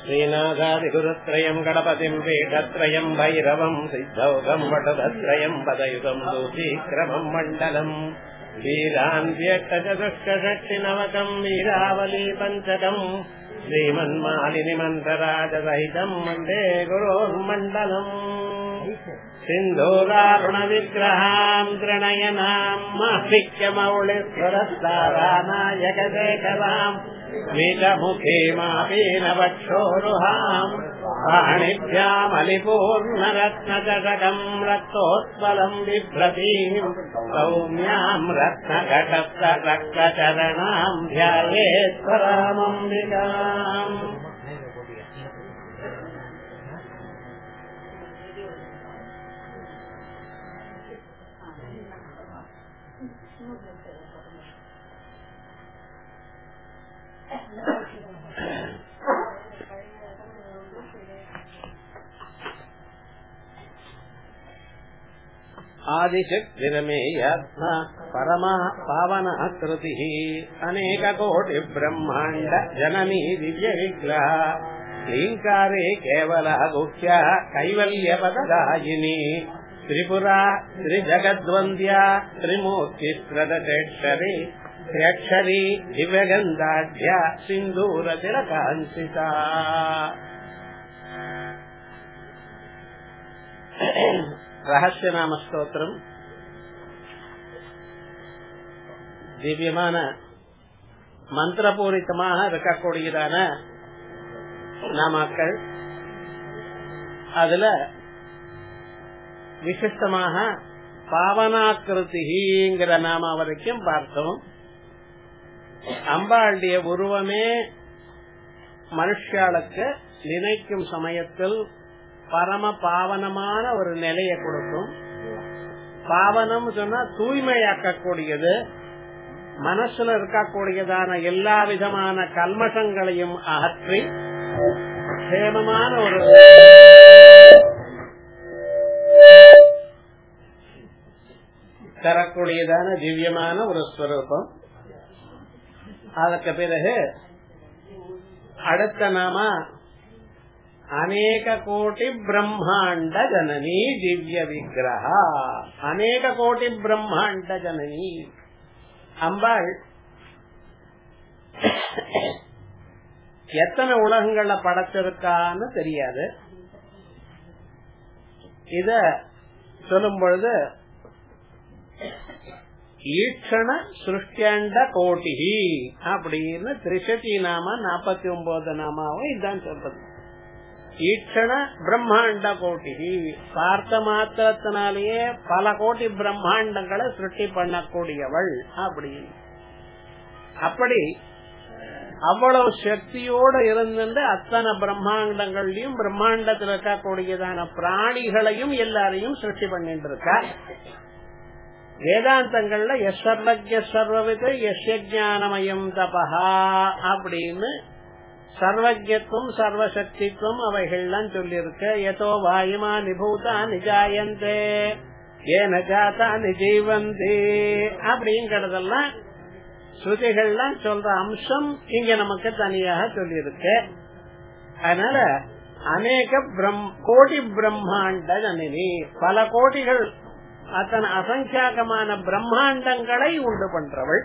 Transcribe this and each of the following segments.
श्रीनाथादिगुरुत्रयम् गणपतिम् पीठत्रयम् भैरवम् सिद्धौघम् वटदत्रयम् पदयुगम् दूतीक्रमम् मण्डलम् वीरान्त्यष्टचतुष्कषष्टिनवकम् वीरावली पञ्चकम् श्रीमन्मालिनिमन्त्रराजसहितम् वन्दे गुरोर्मण्डलम् सिन्धूरारुणविग्रहाम् त्रिणयनाम् माभिक्यमौलिस्वरस्तारानायकशेखराम् वीरमुखीमापीनवक्षोरुहाम् पाणिभ्यामलिपूर्णरत्नचषकम् रक्तोत्पलम् बिभ्रतीम् सौम्याम् रत्नघटस्थ रक्तचरणाम् ध्यायेश्वरामम्बिकाम् आदिशक्तिरमेयात्मा परमा पावनाकृतिः अनेककोटिब्रह्माण्ड जननी दिव्यविग्रह ह्रीङ्कारे केवला गुह्या कैवल्यपददायिनी त्रिपुरा त्रिजगद्वन्द्या त्रिमूर्तिस्रदशेक्षरी त्र्यक्षरी दिव्यगन्धाढ्या सिन्दूरतिलकाञ्चिता ரகசியநாம ஸ்தோத்திரம் திவ்யமான மந்திரபூரித்தமாக இருக்கக்கூடியதான நாமாக்கள் அதுல விசிஷ்டமாக பாவனாக்கிருதிங்கிற நாம வரைக்கும் பார்த்தோம் அம்பாளுடைய உருவமே மனுஷாளுக்கு நினைக்கும் சமயத்தில் பரம பாவனமான ஒரு நிலையை கொடுக்கும் பாவனம் சொன்னா தூய்மையாக்கக்கூடியது மனசுல இருக்கக்கூடியதான எல்லா விதமான கல்மஷங்களையும் அகற்றி சேமமான ஒரு தரக்கூடியதான திவ்யமான ஒரு ஸ்வரூபம் அதற்கு பிறகு அடுத்த நாம ಅನೇಕ ಕೋಟಿ ಬ್ರಹ್ಮಾಂಡ ಜನನಿ ದಿವ್ಯ ವಿಗ್ರಹ ಅನೇಕ ಕೋಟಿ ಬ್ರಹ್ಮಾಂಡ ಜನನಿ அம்பாள் எத்தனை உலகங்கள படைச்சிருக்கான்னு தெரியாது இத சொல்லும் பொழுது ஈட்சண சிருஷ்டியண்ட கோட்டிகி அப்படின்னு திரிசதி நாம நாற்பத்தி ஒன்பது நாமாவும் இதுதான் சொல்றது ஈட்சண பிரம்மாண்ட கோட்டி பார்த்த மாத்திரத்தினாலேயே பல கோடி பிரம்மாண்டங்களை சிருஷ்டி பண்ணக்கூடியவள் அப்படி அப்படி அவ்வளவு சக்தியோடு இருந்துட்டு அத்தனை பிரம்மாண்டங்களையும் பிரம்மாண்டத்தில் இருக்கக்கூடியதான பிராணிகளையும் எல்லாரையும் சிருஷ்டி பண்ணிட்டு இருக்கா வேதாந்தங்கள்ல எஸ் சர்வஜ சர்வவித எஸ் ஞானமயம் தபஹா அப்படின்னு சர்வஜத்துவம் சர்வசக்தித்துவம் அவைகள்லாம் சொல்லியிருக்க எதோ வாயுமா நிபூதா நிஜாயந்தே ஏன ஜாத்தா நிஜீவந்தே அப்படிங்கறதெல்லாம் ஸ்ருதிகள்லாம் சொல்ற அம்சம் இங்க நமக்கு தனியாக சொல்லியிருக்கு அதனால அநேக கோடி பிரம்மாண்ட ஜனனி பல கோடிகள் அத்தனை அசங்கியாகமான பிரம்மாண்டங்களை உண்டு பண்றவள்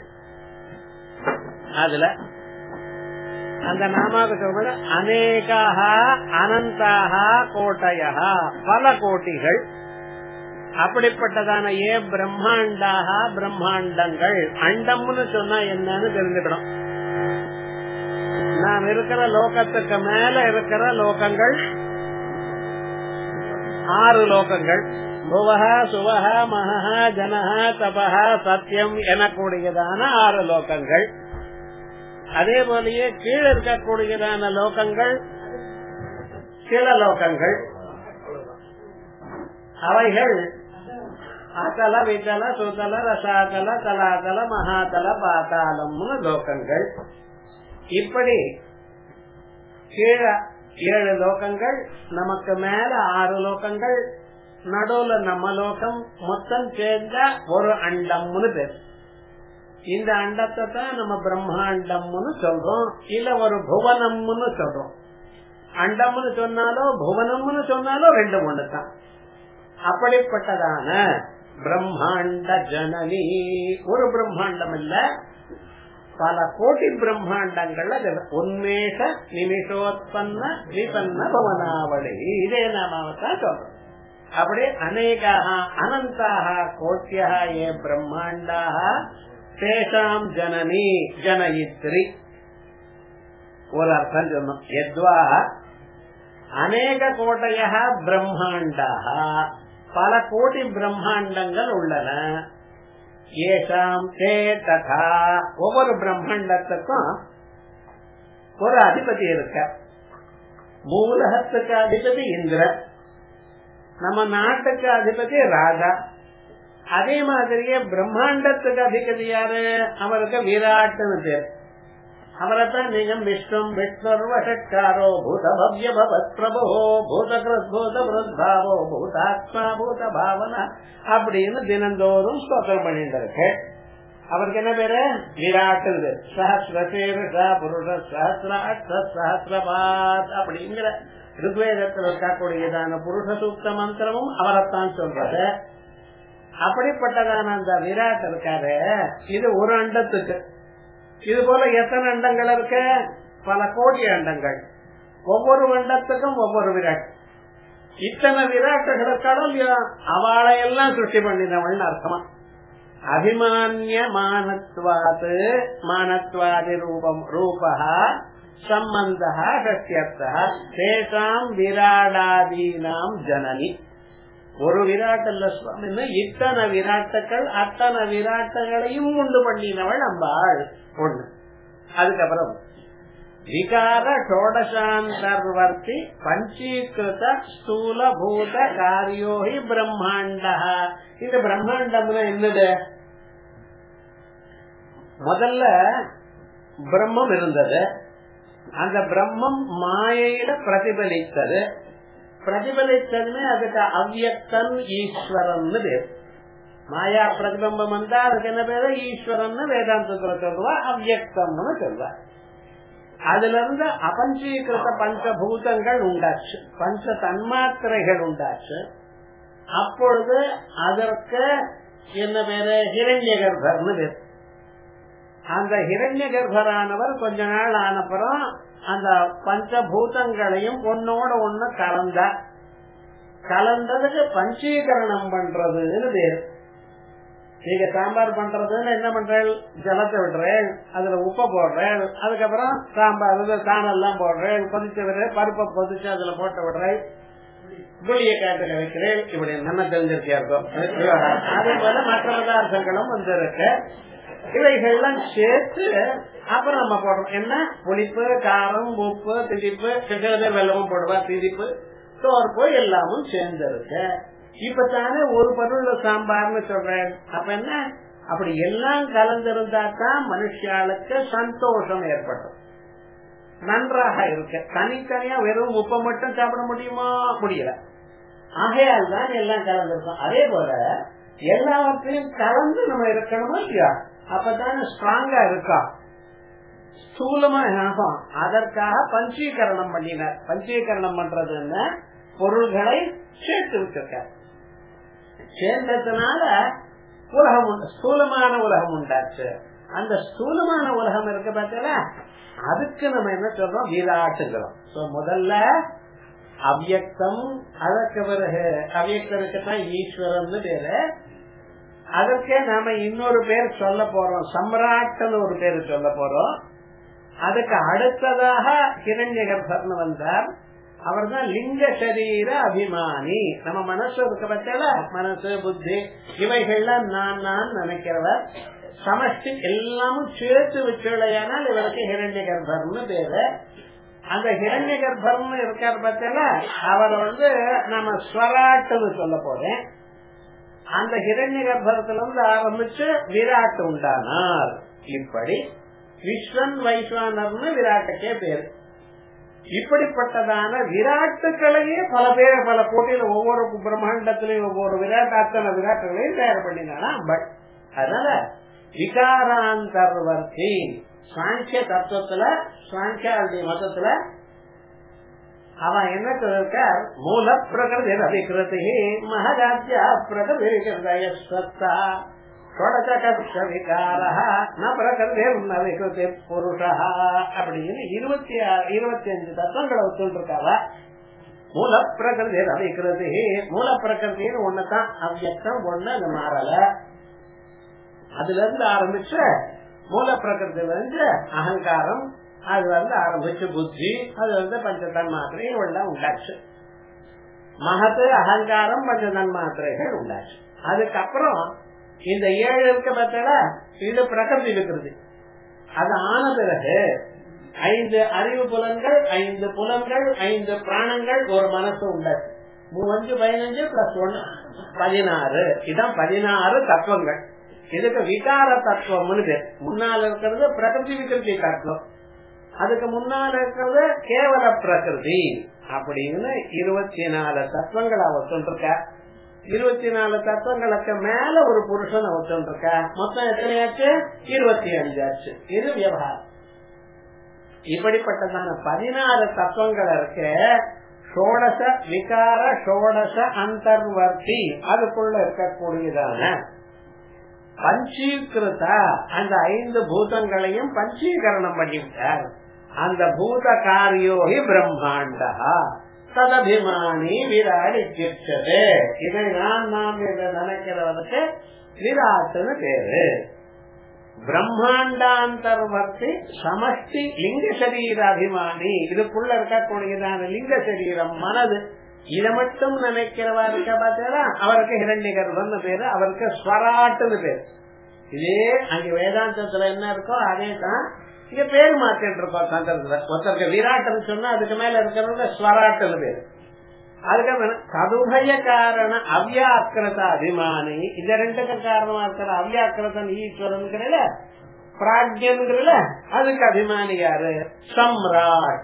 அதுல அந்த நாமாக சொல்றது அநேகாக அனந்தாக கோட்டையா பல கோட்டிகள் அப்படிப்பட்டதான ஏ பிரம்மாண்டாக பிரம்மாண்டங்கள் அண்டம்னு சொன்னா என்னன்னு தெரிஞ்சுக்கணும் நாம் இருக்கிற லோகத்துக்கு மேல இருக்கிற லோகங்கள் ஆறு லோகங்கள் புவக சுவக மகா ஜனக தபக சத்தியம் எனக்கூடியதான ஆறு லோகங்கள் அதே போலயே கீழே இருக்கக்கூடியதான லோகங்கள் கீழ லோகங்கள் அவைகள் அகல விதல சுதல ரசாதல தலாதல மகாதல பாதாளம்னு லோகங்கள் இப்படி கீழ ஏழு லோகங்கள் நமக்கு மேல ஆறு லோகங்கள் நடுவுல நம்ம லோகம் மொத்தம் சேர்ந்த ஒரு அண்டம்னு பேர் இந்த அண்டத்தை தான் நம்ம பிரம்மாண்டம்னு சொல்றோம் இல்ல ஒரு புவனம்னு சொல்றோம் அண்டம்னு சொன்னாலோ புவனம்னு சொன்னாலோ ரெண்டு ஒண்ணு தான் அப்படிப்பட்டதான பிரம்மாண்ட ஜனனி ஒரு பிரம்மாண்டம் இல்ல பல கோடி பிரம்மாண்டங்கள்ல உன்மேஷ நிமிஷோத்பன்ன விபன்ன பவனாவளி இதே நாமாவத்தான் சொல்றோம் அப்படி அநேகாக அனந்தாக கோட்டியா ஏ பிரம்மாண்டாக தேசாம் ஜனனி ஜனயித்ரி ஒரு அர்த்தம் சொன்னோம் எத்வா அநேக கோட்டைய பிரம்மாண்டாக பல கோடி பிரம்மாண்டங்கள் உள்ளன ஏசாம் தே ததா ஒவ்வொரு பிரம்மாண்டத்துக்கும் ஒரு அதிபதி இருக்க மூலகத்துக்கு அதிபதி இந்திரன் நம்ம நாட்டுக்கு அதிபதி ராஜா அதே மாதிரியே பிரம்மாண்டத்துக்கு அதிபதி யாரு அவருக்கு விராட்டுன்னு பேர் அவரைத்தான் நீங்க விஷ்ணும் விஷ்ணுர்வஷக்காரோ பூத பவ்ய பவத் பிரபோ பூத பூத விருத்தாவோ பூதாத்மா பூத பாவனா அப்படின்னு தினந்தோறும் ஸ்தோத்திரம் பண்ணிட்டு இருக்கு அவருக்கு என்ன பேரு விராட்டு சஹசிரசேருஷா புருஷ சஹசிராட்ச சஹசிரபாத் அப்படிங்கிற ருக்வேதத்தில் இருக்கக்கூடியதான புருஷ சூக்த மந்திரமும் அவரைத்தான் சொல்றது அப்படிப்பட்டதான அந்த விராட் இருக்காரு இது ஒரு அண்டத்துக்கு இது போல எத்தனை அண்டங்கள் இருக்கு பல கோடி அண்டங்கள் ஒவ்வொரு அண்டத்துக்கும் ஒவ்வொரு விராட் இத்தனை விராட்டுகளுக்காலும் அவளை எல்லாம் சிருஷ்டி பண்ணினவள் அர்த்தமா அபிமானிய மானத்வாது மானத்வாதி ரூபம் ரூபா சம்பந்த சத்தியர்த்தா தேசாம் விராடாதீனாம் ஜனனி ஒரு விராட் அல்ல சுவாமி இத்தனை விராட்டுக்கள் அத்தனை விராட்டுகளையும் உண்டு பண்ணினவள் அம்பாள் ஒண்ணு அதுக்கப்புறம் விகார ஷோடசாந்தர்வர்த்தி பஞ்சீகிருத ஸ்தூல பூத காரியோகி பிரம்மாண்ட இந்த பிரம்மாண்டம்னா என்னது முதல்ல பிரம்மம் இருந்தது அந்த பிரம்மம் மாயையில பிரதிபலித்தது பிரதிபலித்ததுமே அதுக்கு அவ்யக்தன் ஈஸ்வரன் பேர் மாயா பிரதிபம்பம் வந்தா அதுக்கு என்ன பேரு ஈஸ்வரன் வேதாந்தத்துல சொல்லுவா அவ்யக்தம்னு சொல்வா அதுல இருந்து அபஞ்சீகிருத பஞ்சபூதங்கள் உண்டாச்சு பஞ்ச தன்மாத்திரைகள் உண்டாச்சு அப்பொழுது அதற்கு என்ன பேரு ஹிரண்ய கர்ப்பர்னு பேர் அந்த ஹிரண்ய கர்ப்பரானவர் கொஞ்ச நாள் ஆனப்புறம் அந்த பஞ்சபூதங்களையும் ஒன்னோட ஒண்ணு கலந்தார் கலந்ததுக்கு பஞ்சீகரணம் பண்றதுன்னு பேரு நீங்க சாம்பார் பண்றதுன்னு என்ன பண்றேன் ஜலத்தை விடுறேன் அதுல உப்பை போடுறேன் அதுக்கப்புறம் சாம்பார் சாணெல்லாம் போடுறேன் கொதிச்சு விடுறேன் பருப்பை கொதிச்சு அதுல போட்டு விடுறேன் புளிய காட்டுல வைக்கிறேன் இப்படி நம்ம தெரிஞ்சிருக்கியா இருக்கும் அதே போல மற்ற பதார்த்தங்களும் வந்து இருக்கு இவைகள்லாம் சேர்த்து அப்புறம் நம்ம போடுறோம் என்ன புளிப்பு காரம் உப்பு திதிப்பு சில வெள்ளமும் போடுவா திதிப்பு சோர்ப்பு எல்லாமும் சேர்ந்து இருக்கு இப்ப தானே ஒரு பொருள் சாம்பார்னு சொல்றேன் அப்ப என்ன அப்படி எல்லாம் கலந்திருந்தா தான் மனுஷாளுக்கு சந்தோஷம் ஏற்படும் நன்றாக இருக்கு தனித்தனியா வெறும் உப்பை மட்டும் சாப்பிட முடியுமா முடியல ஆகையால் தான் எல்லாம் கலந்துருக்கும் அதே போல எல்லாவற்றையும் கலந்து நம்ம இருக்கணுமா இல்லையா அப்பதான் ஸ்ட்ராங்கா இருக்கா ஸ்தூலமா ஆகும் அதற்காக பஞ்சீகரணம் பண்ணினார் பஞ்சீகரணம் பண்றதுன்னு பொருள்களை சேர்த்து வச்சிருக்கார் சேர்ந்ததுனால உலகம் உண்டு ஸ்தூலமான உலகம் உண்டாச்சு அந்த ஸ்தூலமான உலகம் இருக்கு பார்த்தல அதுக்கு நம்ம என்ன சொல்றோம் விராட்டுகிறோம் முதல்ல அவ்யக்தம் அதற்கு பிறகு அவ்யக்தருக்கு தான் ஈஸ்வரன் பேரு அதற்கே நாம இன்னொரு பேர் சொல்ல போறோம் சம்ராட்டன் ஒரு பேர் சொல்ல போறோம் அதுக்கு அடுத்ததாக ஹிரண்ய கர்ப்பர்னு வந்தார் அவர் தான் லிங்க சரீர அபிமானி நம்ம மனசு இருக்க பட்சல மனசு புத்தி இவைகள்லாம் நான் நான் நினைக்கிறவர் சமஷ்டி எல்லாமும் சேர்த்து வச்சுடையானால் இவருக்கு ஹிரண்ய கர்ப்பர்னு பேரு அந்த ஹிரண்ய கர்ப்பர்னு இருக்கார் பட்சல அவர் வந்து நம்ம ஸ்வராட்டுன்னு சொல்ல போறேன் அந்த ஹிரண்ய கர்ப்பத்துல இருந்து ஆரம்பிச்சு விராட் உண்டானார் இப்படி விஸ்வன் வைஸ்வானர்னு விராட்டுக்கே பேரு இப்படிப்பட்டதான விராட்டுகளையே பல பேர் பல போட்டியில ஒவ்வொரு பிரம்மாண்டத்திலையும் ஒவ்வொரு விராட் அத்தனை விராட்டுகளையும் தயார் பண்ணினானா பட் அதனால விகாராந்தர்வர்த்தி சாங்கிய தத்துவத்துல சாங்கியாவுடைய மதத்துல அவன் என்ன சொல்லிருக்கார் மூல பிரகிருதி அபிகிருதி மகராஜ்யா பிரகிருதி சத்தா புருஷா அப்படின்னு இருபத்தி இருபத்தி அஞ்சு தத்துவங்களை ஒத்துருக்காவ மூல பிரகிருதி அபிகிருதி மூல பிரகிருதின்னு ஒண்ணுதான் அவ்வியக்தம் ஒண்ணு அது மாறல அதுல இருந்து ஆரம்பிச்ச மூல பிரகிருதி வந்து அகங்காரம் அது வந்து ஆரம்பிச்சு புத்தி அது வந்து பஞ்சதன் மாத்திரைகள் எல்லாம் உண்டாச்சு மகத்து அகங்காரம் பஞ்சதன் மாத்திரைகள் உண்டாச்சு அதுக்கப்புறம் இந்த ஏழு இருக்க பார்த்தா இது பிரகிருதி இருக்கிறது அது ஆன பிறகு ஐந்து அறிவு புலன்கள் ஐந்து புலன்கள் ஐந்து பிராணங்கள் ஒரு மனசு உண்டாச்சு மூவஞ்சு பதினஞ்சு பிளஸ் ஒன்னு பதினாறு இதான் பதினாறு தத்துவங்கள் இதுக்கு விகார தத்துவம்னு பேர் முன்னால் இருக்கிறது பிரகிருதி விகிருதி தத்துவம் அதுக்கு முன்னால இருக்கிறது கேவல பிரகிருதி அப்படின்னு இருபத்தி நாலு தத்துவங்கள் அவர் சொல்லிருக்க இருபத்தி நாலு தத்துவங்களுக்கு மேல ஒரு புருஷன் அவர் சொல்லிருக்க மொத்தம் எத்தனையாச்சு இருபத்தி அஞ்சாச்சு இது விவகாரம் இப்படிப்பட்டதான பதினாறு தத்துவங்கள் இருக்கு ஷோடச விகார ஷோடச அந்தர்வர்த்தி அதுக்குள்ள இருக்கக்கூடியதான பஞ்சீகிருத அந்த ஐந்து பூதங்களையும் பஞ்சீகரணம் பண்ணிவிட்டார் அந்த பூத காரியோகி பிரம்மாண்டா ததபிமானி விராட் இத்தியுச்சது இதை நான் நாம் என்று நினைக்கிறவனுக்கு விராட்டுன்னு பேரு பிரம்மாண்டாந்தர்வர்த்தி சமஷ்டி லிங்க சரீர அபிமானி இதுக்குள்ள இருக்கக்கூடியதான லிங்க சரீரம் மனது இதை மட்டும் நினைக்கிறவா இருக்க பார்த்தா அவருக்கு ஹிரண்ய கர்ப்பம்னு பேரு அவருக்கு ஸ்வராட்டுன்னு பேரு இதே அங்க வேதாந்தத்துல என்ன இருக்கோ அதே தான் இங்க பேர் மாத்திட்டு இருக்கோம் சந்தர்ப்பத்துல ஒருத்தருக்கு விராட்டம் சொன்னா அதுக்கு மேல இருக்கிறவங்க ஸ்வராட்டுன்னு பேரு அதுக்கப்புறம் சதுபய காரண அவ்யாக்கிரத அபிமானி இந்த ரெண்டுக்கு காரணமா இருக்கிற அவ்யாக்கிரதன் ஈஸ்வரன் பிராக்யன்கிறல அதுக்கு அபிமானி யாரு சம்ராட்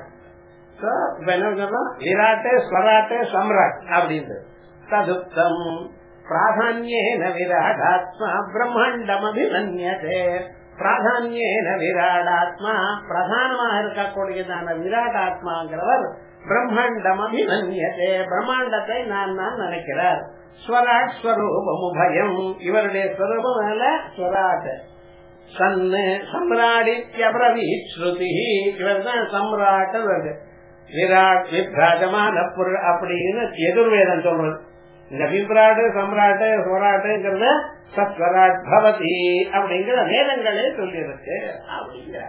விராட்டு ஸ்வராட்டு சம்ராட் அப்படின்னு ததுப்தம் பிராதான்யேன விராடாத்மா பிரம்மாண்டம் அபிமன்யதே பிராதான்யேன விராடாத்மா பிரதானமாக இருக்கக்கூடியதான விராடாத்மாங்கிறவர் பிரம்மாண்டம் அபிமன்யதே பிரம்மாண்டத்தை நான் நான் நினைக்கிறார் ஸ்வராட் ஸ்வரூபம் உபயம் இவருடைய ஸ்வரூபம் அல்ல ஸ்வராட் சன்னு சம்ராடித்யபிரவீத் ஸ்ருதி இவர் தான் சம்ராட் வருது விராட் விப்ராஜமான பொருள் அப்படின்னு எதிர்வேதம் சொல்றது இந்த விப்ராடு சம்ராட்டு ஸ்வராட்டுங்கிறத சஸ்வராட் பவதி அப்படிங்கிற வேதங்களே சொல்லியிருக்கு அப்படிங்கிற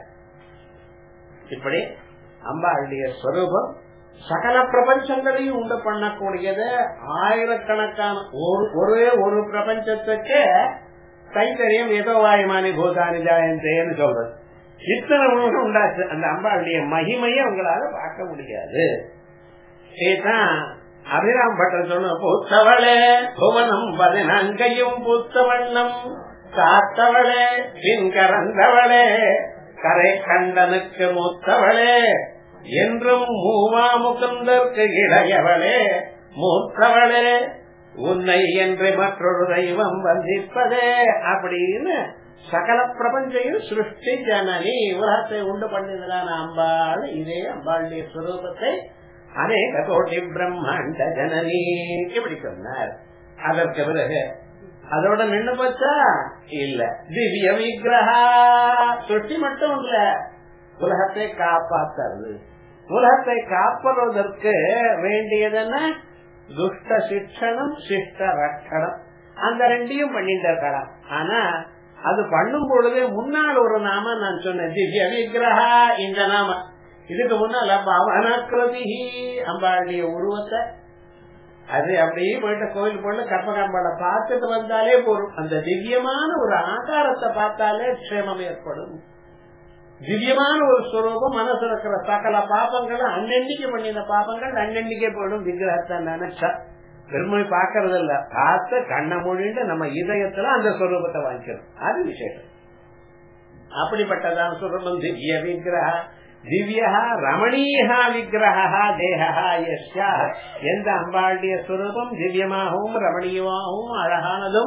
இப்படி அம்பாளுடைய ஸ்வரூபம் சகல பிரபஞ்சங்களையும் உண்டு பண்ணக்கூடியது ஆயிரக்கணக்கான ஒரே ஒரு பிரபஞ்சத்துக்கு கைத்தறியம் ஏதோ வாயுமானி பூதானி ஜாயந்தேன்னு சொல்றது இத்தனை உணவு உண்டாச்சு அந்த அம்பாளுடைய மகிமையை உங்களால பார்க்க முடியாது இதுதான் அபிராம் பட்டர் சொன்ன பூத்தவளே புவனம் பதினான்கையும் பூத்த வண்ணம் காத்தவளே பின்கறந்தவளே கரை கண்டனுக்கு மூத்தவளே என்றும் மூவா முகுந்தற்கு இளையவளே மூத்தவளே உன்னை என்று மற்றொரு தெய்வம் வந்திப்பதே அப்படின்னு சகல பிரபஞ்சையும் சிருஷ்டி ஜனனி உலகத்தை உண்டு பண்ணினதான அம்பாள் இதே அம்பாளுடைய சுரூபத்தை அநேக கோட்டி பிரம்மாண்ட ஜனனி இப்படி சொன்னார் அதற்கு பிறகு அதோட நின்று போச்சா இல்ல திவ்ய விக்கிரகா சுட்டி மட்டும் இல்ல உலகத்தை காப்பாத்துறது உலகத்தை காப்பதற்கு வேண்டியதுன்னா துஷ்ட சிக்ஷணம் சிஷ்ட ரட்சணம் அந்த ரெண்டையும் பண்ணிட்டு இருக்கலாம் ஆனா அது பண்ணும் பொழுது முன்னால் ஒரு நாம நான் சொன்னேன் திவ்ய விக்கிரகா இந்த நாம இதுக்கு முன்னால பவனகிருதி அம்பாளுடைய உருவத்தை அது அப்படியே போயிட்டு கோயில் போயிட்டு கற்பகாம்பாளை பார்த்துட்டு வந்தாலே போரும் அந்த திவ்யமான ஒரு ஆகாரத்தை பார்த்தாலே க்ஷேமம் ஏற்படும் திவ்யமான ஒரு ஸ்வரூபம் மனசுல இருக்கிற சகல பாப்பங்கள் அன்னன்னைக்கு பண்ணின பாப்பங்கள் அன்னன்னைக்கே போயிடும் விக்கிரகத்தை நினைச்சா பெருமை பாக்குறது இல்ல பார்த்து கண்ண மொழிண்டு நம்ம இதயத்துல அந்த ஸ்வரூபத்தை வாங்கிக்கணும் அது விசேஷம் அப்படிப்பட்டதான் ஸ்வரூபம் திவ்ய விக்கிரக திவ்யா ரமணீயா விக்கிரகா தேகா யஷ்யா எந்த அம்பாளுடைய ஸ்வரூபம் திவ்யமாகவும் ரமணீயமாகவும் அழகானதும்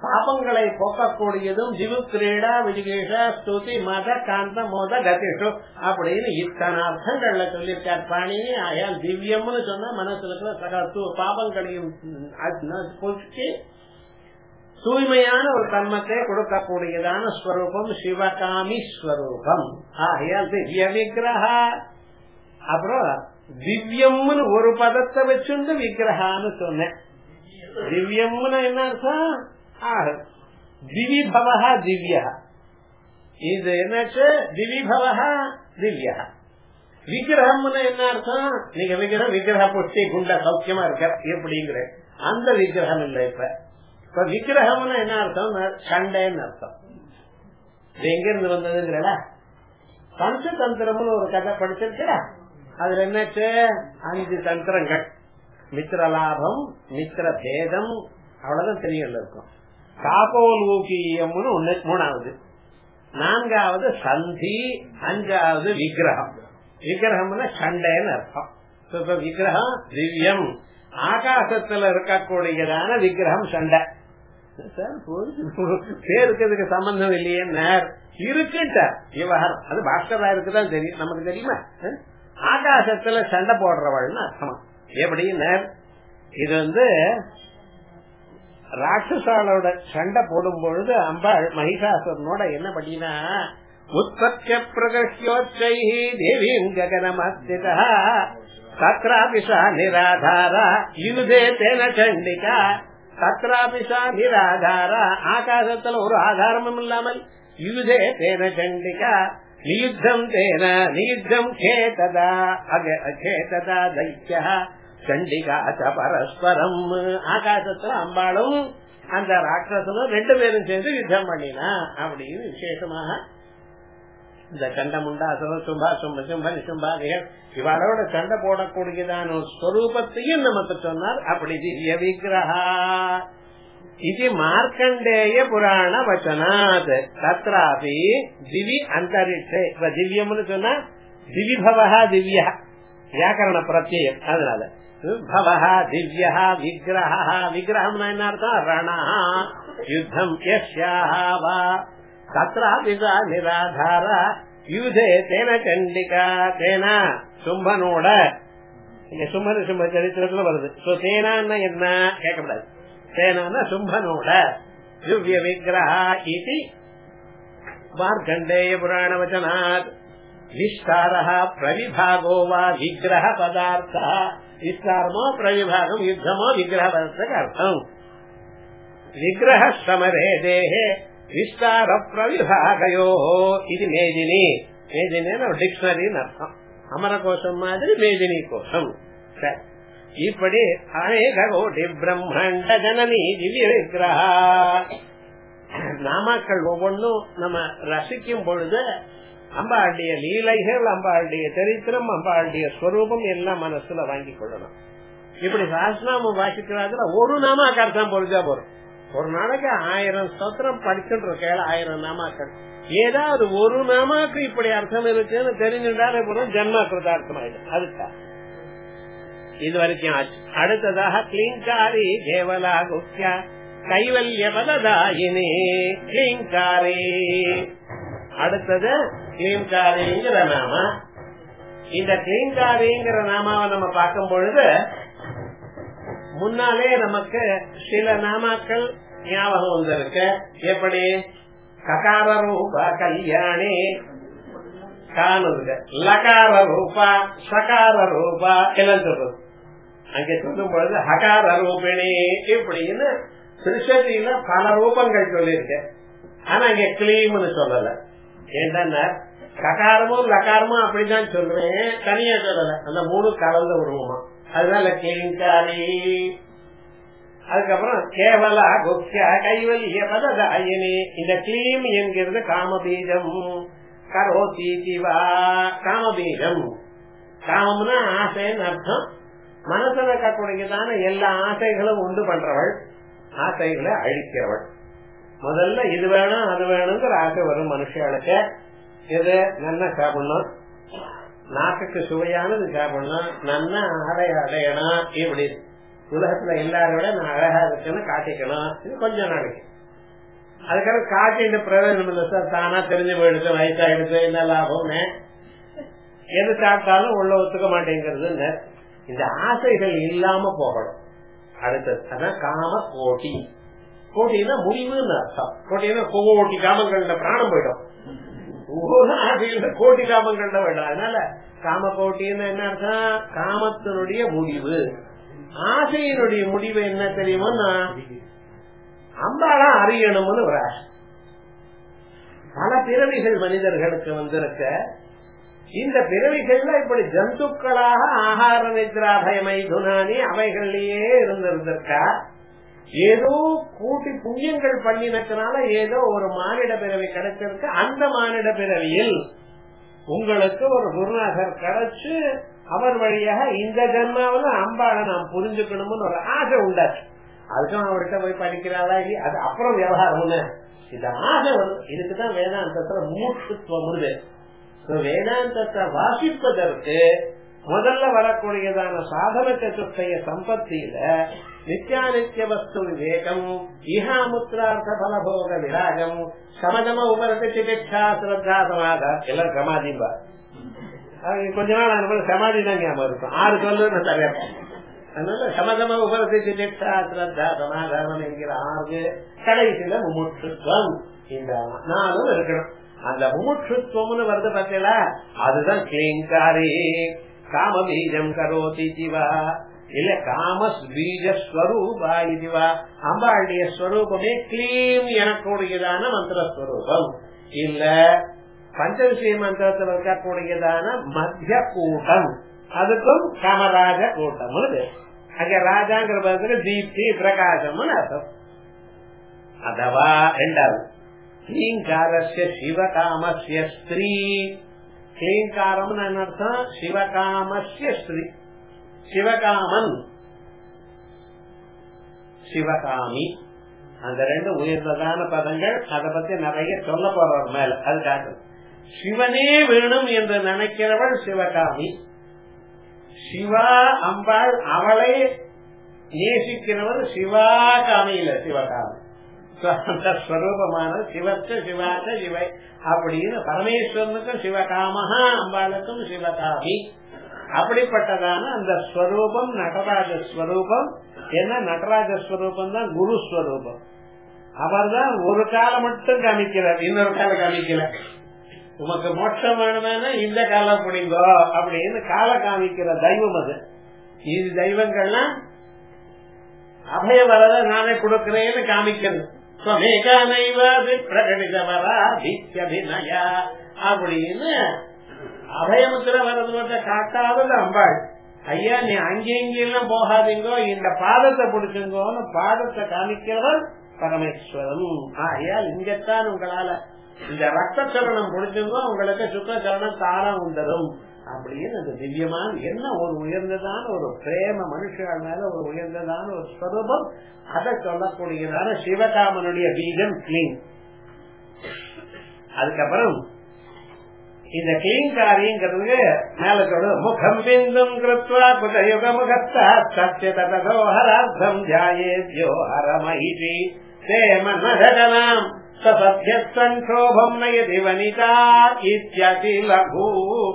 பாபங்களை போக்கக்கூடியதும் ஜிவு கிரீடா விஜிகேஷ ஸ்துதி மத காந்த மோத கதிஷு அப்படின்னு இத்தனை அர்த்தங்கள்ல சொல்லியிருக்கார் பாணினி ஆயால் திவ்யம்னு சொன்னா மனசுல இருக்கிற சகல பாபங்களையும் போச்சு தூய்மையான ஒரு கர்மத்தை கொடுக்கக்கூடியதான ஸ்வரூபம் சிவகாமி ஸ்வரூபம் ஆகையால் திவ்ய விக்கிரகா அப்புறம் திவ்யம்னு ஒரு பதத்தை வச்சுண்டு விக்கிரகான்னு சொன்னேன் திவ்யம்னு என்ன அர்த்தம் திவிபவா திவ்யா இது என்னாச்சு திவிபவா திவ்யா விக்கிரகம்னு என்ன அர்த்தம் நீங்க விக்கிரகம் விக்கிரக புஷ்டி குண்ட சௌக்கியமா இருக்க எப்படிங்கிற அந்த விக்கிரகம் இல்ல இப்ப இப்ப விக்கிரகம்னு என்ன அர்த்தம் சண்டைன்னு அர்த்தம் இது எங்க இருந்து வந்ததுங்கிறல பஞ்சதந்திரம்னு ஒரு கதை படிச்சிருக்கா அதுல என்னாச்சு அஞ்சு தந்திரங்கள் மித்திர லாபம் மித்திர பேதம் அவ்வளவுதான் தெரியல இருக்கும் காப்போலூக்கியம்னு ஒண்ணு மூணாவது நான்காவது சந்தி அஞ்சாவது விக்கிரகம் விக்கிரகம்னா சண்டைன்னு அர்த்தம் இப்ப விக்கிரகம் திவ்யம் ஆகாசத்துல இருக்கக்கூடியதான விக்கிரகம் சண்டை பேருக்கு இதுக்கு சம்பந்தம் இல்லையே நேர் இருக்குட்ட விவகாரம் அது பாஸ்கரா இருக்குதான் தெரியும் நமக்கு தெரியுமா ஆகாசத்துல சண்டை போடுறவள்னு அர்த்தமா எப்படி நேர் இது வந்து ராட்சசாலோட சண்டை போடும் பொழுது அம்பாள் மகிஷாசுரனோட என்ன பண்ணினா உற்பத்திய பிரகசியோச்சை தேவீம் ககனமஸ்திதா தத்ராபிஷா நிராதாரா யுதே தேன சண்டிகா தத்ராபிஷா நிராதாரா ஆகாசத்துல ஒரு ஆதாரமும் இல்லாமல் யுதே தேன சண்டிகா நியுத்தம் தேன நியுத்தம் கேததா கேததா தைத்தியா சண்டிகா பரஸ்பரம் ஆகாசத்துல அம்பாளும் அந்த ராட்சசனும் ரெண்டு பேரும் சேர்ந்து யுத்தம் பண்ணினா அப்படின்னு விசேஷமாக இந்த கண்டமுண்டா சும்பா சும்ப சும்ப நிசும்பாகைகள் இவளோட சண்டை போடக்கூடியதான ஸ்வரூபத்தையும் நமக்கு சொன்னார் அப்படி திவ்ய விக்கிரகா இது மார்க்கண்டேய புராண வச்சனாத் தத்ராபி திவி அந்தரிட்சே இப்ப திவ்யம்னு சொன்னா திவிபவா திவ்யா வியாக்கரண பிரத்யம் அதனால பவஹா திவ்யா விக்கிரஹா விக்கிரகம் என்ன அர்த்தம் ரணா யுத்தம் யஸ்யாஹா வா தத்ராபிசா நிராதார யூதே தேன சண்டிகா தேனா சும்பனோட இங்க சும்பன சும்ப சரித்திரத்துல வருது தேனான்னா என்ன கேட்கக்கூடாது தேனான்னா சும்பனோட திவ்ய விக்கிரஹா இது மார்க்கண்டேய புராண வச்சனாத் விஸ்தார பிரவிபாகோ வா விக்கிரக பதார்த்த விஸ்தாரமோ பிரவிபாகம் யுத்தமோ விக்கிரக பதார்த்தக்கு அர்த்தம் விக்கிரக சமரே தேகே விஸ்தார பிரவிபாகையோ இது மேதினி மேதினி டிக்ஷனரின்னு அர்த்தம் அமரகோஷம் மாதிரி மேதினி கோஷம் சரி இப்படி அநேக கோடி பிரம்மாண்ட ஜனனி திவ்ய விக்கிரகா நாமாக்கள் ஒவ்வொன்றும் நம்ம ரசிக்கும் பொழுது அம்பாளுடைய லீலைகள் அம்பாளுடைய சரித்திரம் அம்பாளுடைய ஸ்வரூபம் எல்லாம் மனசுல வாங்கி கொள்ளணும் இப்படி சாஸ்திரநாமம் வாசிக்கிறார்கள் ஒரு நாமாக்கார் தான் பொறிஞ்சா போறோம் ஒரு நாளைக்கு ஆயிரம் ஸ்தோத்திரம் படிச்சுட்டு இருக்க ஆயிரம் நாமாக்கள் ஏதாவது ஒரு நாமாக்கு இப்படி அர்த்தம் இருக்குன்னு தெரிஞ்சுட்டாலே போறோம் ஜென்மா கிருதார்த்தம் ஆயிடும் அதுக்கா இது வரைக்கும் ஆச்சு அடுத்ததாக கிளிங்காரி தேவலா குப்யா கைவல்ய பததாயினே கிளிங்காரி அடுத்தது கிளீம்காரிங்கிற நாம இந்த கிளீம்காரிங்கிற நாமாவை நம்ம பார்க்கும் பொழுது முன்னாலே நமக்கு சில நாமாக்கள் ஞாபகம் வந்திருக்கு எப்படி ககார ரூபா கல்யாணி காணுங்க லகார ரூபா சகார ரூபா எல்லாம் சொல்றது அங்க சொல்லும் பொழுது ஹகார ரூபிணி இப்படின்னு திருஷதியில பல ரூபங்கள் சொல்லியிருக்கேன் ஆனா இங்க கிளீம்னு சொல்லல ஏன்னா ககாரமும் லகாரமும் அப்படிதான் சொல்றேன் தனியா சொல்லல அந்த மூணு கலந்த உருவமா அதனால கிளிங்காரி அதுக்கப்புறம் கேவலா குப்யா கைவல்ய பததாயினி இந்த கிளீம் என்கிறது காமபீஜம் கரோதி திவா காமபீஜம் காமம்னா ஆசைன்னு அர்த்தம் மனசுல இருக்கக்கூடியதான எல்லா ஆசைகளும் உண்டு பண்றவள் ஆசைகளை அழிக்கிறவள் முதல்ல இது வேணும் அது வேணுங்கிற ஆசை வரும் மனுஷர்களுக்கு இது நல்லா சாப்பிடணும் நாக்குக்கு சுவையானது சாப்பிடணும் நல்லா ஆடை அடையணும் இப்படி உலகத்துல எல்லாரோட நான் அழகா இருக்குன்னு காட்டிக்கணும் இது கொஞ்ச நாளைக்கு அதுக்காக காட்டிட்டு பிரயோஜனம் இல்லை சார் தானா தெரிஞ்சு போயிடுச்சு வயசாயிடுச்சு என்ன லாபம்னு எது சாப்பிட்டாலும் உள்ள ஒத்துக்க மாட்டேங்கிறது இந்த ஆசைகள் இல்லாம போகணும் அடுத்தது அதான் காம கோட்டி கோட்டினா முடிவுன்னு அர்த்தம் கோட்டினா கோட்டி காமங்கள்ல பிராணம் போயிடும் ஒரு ஆசையில கோட்டி காமங்கள்ல போயிடும் அதனால காம கோட்டின்னு என்ன அர்த்தம் காமத்தினுடைய முடிவு ஆசையினுடைய முடிவு என்ன தெரியுமோன்னா அம்பாளா அறியணும்னு ஒரு ஆசை பல பிறவிகள் மனிதர்களுக்கு வந்திருக்க இந்த பிறவிகள்ல இப்படி ஜந்துக்களாக ஆகார நித்ரா பயமை துனானி அவைகள்லயே இருந்திருந்திருக்கா ஏதோ கூட்டி புண்ணியங்கள் பண்ணினதுனால ஏதோ ஒரு மானிட பிறவி கிடைச்சிருக்கு அந்த மானிட பிறவியில் உங்களுக்கு ஒரு குருநாதர் கிடைச்சு அவர் வழியாக இந்த ஜென்மாவில அம்பாளை நாம் புரிஞ்சுக்கணும்னு ஒரு ஆசை உண்டாச்சு அதுக்கும் அவர்கிட்ட போய் படிக்கிறாளா இல்லையா அது அப்புறம் விவகாரம் இந்த ஆசை வந்து இதுக்குதான் வேதாந்தத்துல மூச்சுத்துவம் இருக்கு வேதாந்தத்தை வாசிப்பதற்கு முதல்ல வரக்கூடியதான சாதன சதுர்த்தைய சம்பத்தியில நித்யானித்ய வஸ்து விவேகம் ஈஹாமுத்திரார்த்த பலபோக விராகம் சமதம உபரத்து சிகிச்சா சிரத்தா சமாதா எல்லாம் சமாதிம்பா கொஞ்ச நாள் அனுப்ப சமாதி தான் ஞாபகம் இருக்கும் ஆறு சொல்லு சரியா அதனால சமதம உபரத்து சிகிச்சா சிரத்தா சமாதானம் என்கிற ஆறு கடைசியில முமுட்சுத்வம் இந்த நானும் இருக்கணும் அந்த முமுட்சுத்துவம்னு வருது பார்த்தீங்களா அதுதான் கிளிங்காரி காம பீஜம் கரோதி சிவா இல்ல காம பீஜ ஸ்வரூபா இதுவா அம்பாளுடைய ஸ்வரூபமே கிளீம் எனக்கூடியதான மந்திரஸ்வரூபம் இல்ல பஞ்சவிஷய மந்திரத்தில் இருக்கக்கூடியதான மத்திய கூட்டம் அதுக்கும் காமராஜ கூட்டம் அங்க ராஜாங்கிற பதத்துக்கு தீப்தி பிரகாசம் அர்த்தம் அதவா ரெண்டாவது கிளீங்காரஸ்ய சிவகாமஸ்ய ஸ்திரீ கிளீங்காரம் அர்த்தம் சிவகாமஸ்ய ஸ்திரீ சிவகாமன் சிவகாமி அந்த ரெண்டு உயர்ந்ததான பதங்கள் அதை பத்தி நிறைய சொல்ல போறவர் மேல அதுக்காக சிவனே வேணும் என்று நினைக்கிறவள் சிவகாமி சிவா அம்பாள் அவளை நேசிக்கிறவர் சிவாகாமி இல்ல சிவகாமி அந்த ஸ்வரூபமான சிவத்த சிவாத்த சிவை அப்படின்னு பரமேஸ்வரனுக்கும் சிவகாமஹா அம்பாளுக்கும் சிவகாமி அப்படிப்பட்டதான அந்த ஸ்வரூபம் நடராஜ ஸ்வரூபம் என்ன நடராஜ ஸ்வரூபம் தான் குரு ஸ்வரூபம் அவர் தான் ஒரு காலம் மட்டும் காமிக்கிறார் இன்னொரு காலம் காமிக்கல உமக்கு மோட்சம் வேணுமே இந்த காலம் பிடிங்கோ அப்படின்னு கால காமிக்கிற தெய்வம் அது இது தெய்வங்கள்லாம் அபய வரத நானே கொடுக்கிறேன்னு காமிக்கிறது அப்படின்னு அபயமுத்திர வரதுவத்தை காட்டாதது அம்பாள் ஐயா நீ அங்கெங்கெல்லாம் போகாதீங்கோ இந்த பாதத்தை பிடிச்சுங்கோன்னு பாதத்தை காமிக்கிறவர் பரமேஸ்வரன் ஐயா இங்கத்தான் உங்களால இந்த ரத்த சரணம் பிடிச்சுங்கோ உங்களுக்கு சுத்த சரணம் தாரம் உண்டரும் அப்படின்னு அந்த திவ்யமான என்ன ஒரு உயர்ந்ததான ஒரு பிரேம மனுஷன் மேல ஒரு உயர்ந்ததான ஒரு ஸ்வரூபம் அதை சொல்லக்கூடியதான சிவகாமனுடைய பீஜம் கிளீன் அதுக்கப்புறம் இந்த கிளீங்காரிங்கிறது மேல சொல்லு முகம் பிந்தும் கிருத்வா குதயுக முகத்தா சத்தியதோஹரார்த்தம் ஜாயேத்யோ ஹரமஹிஷி சேமனதனாம் சத்யசோபம் நயதி வனிதா இத்தியதி லகு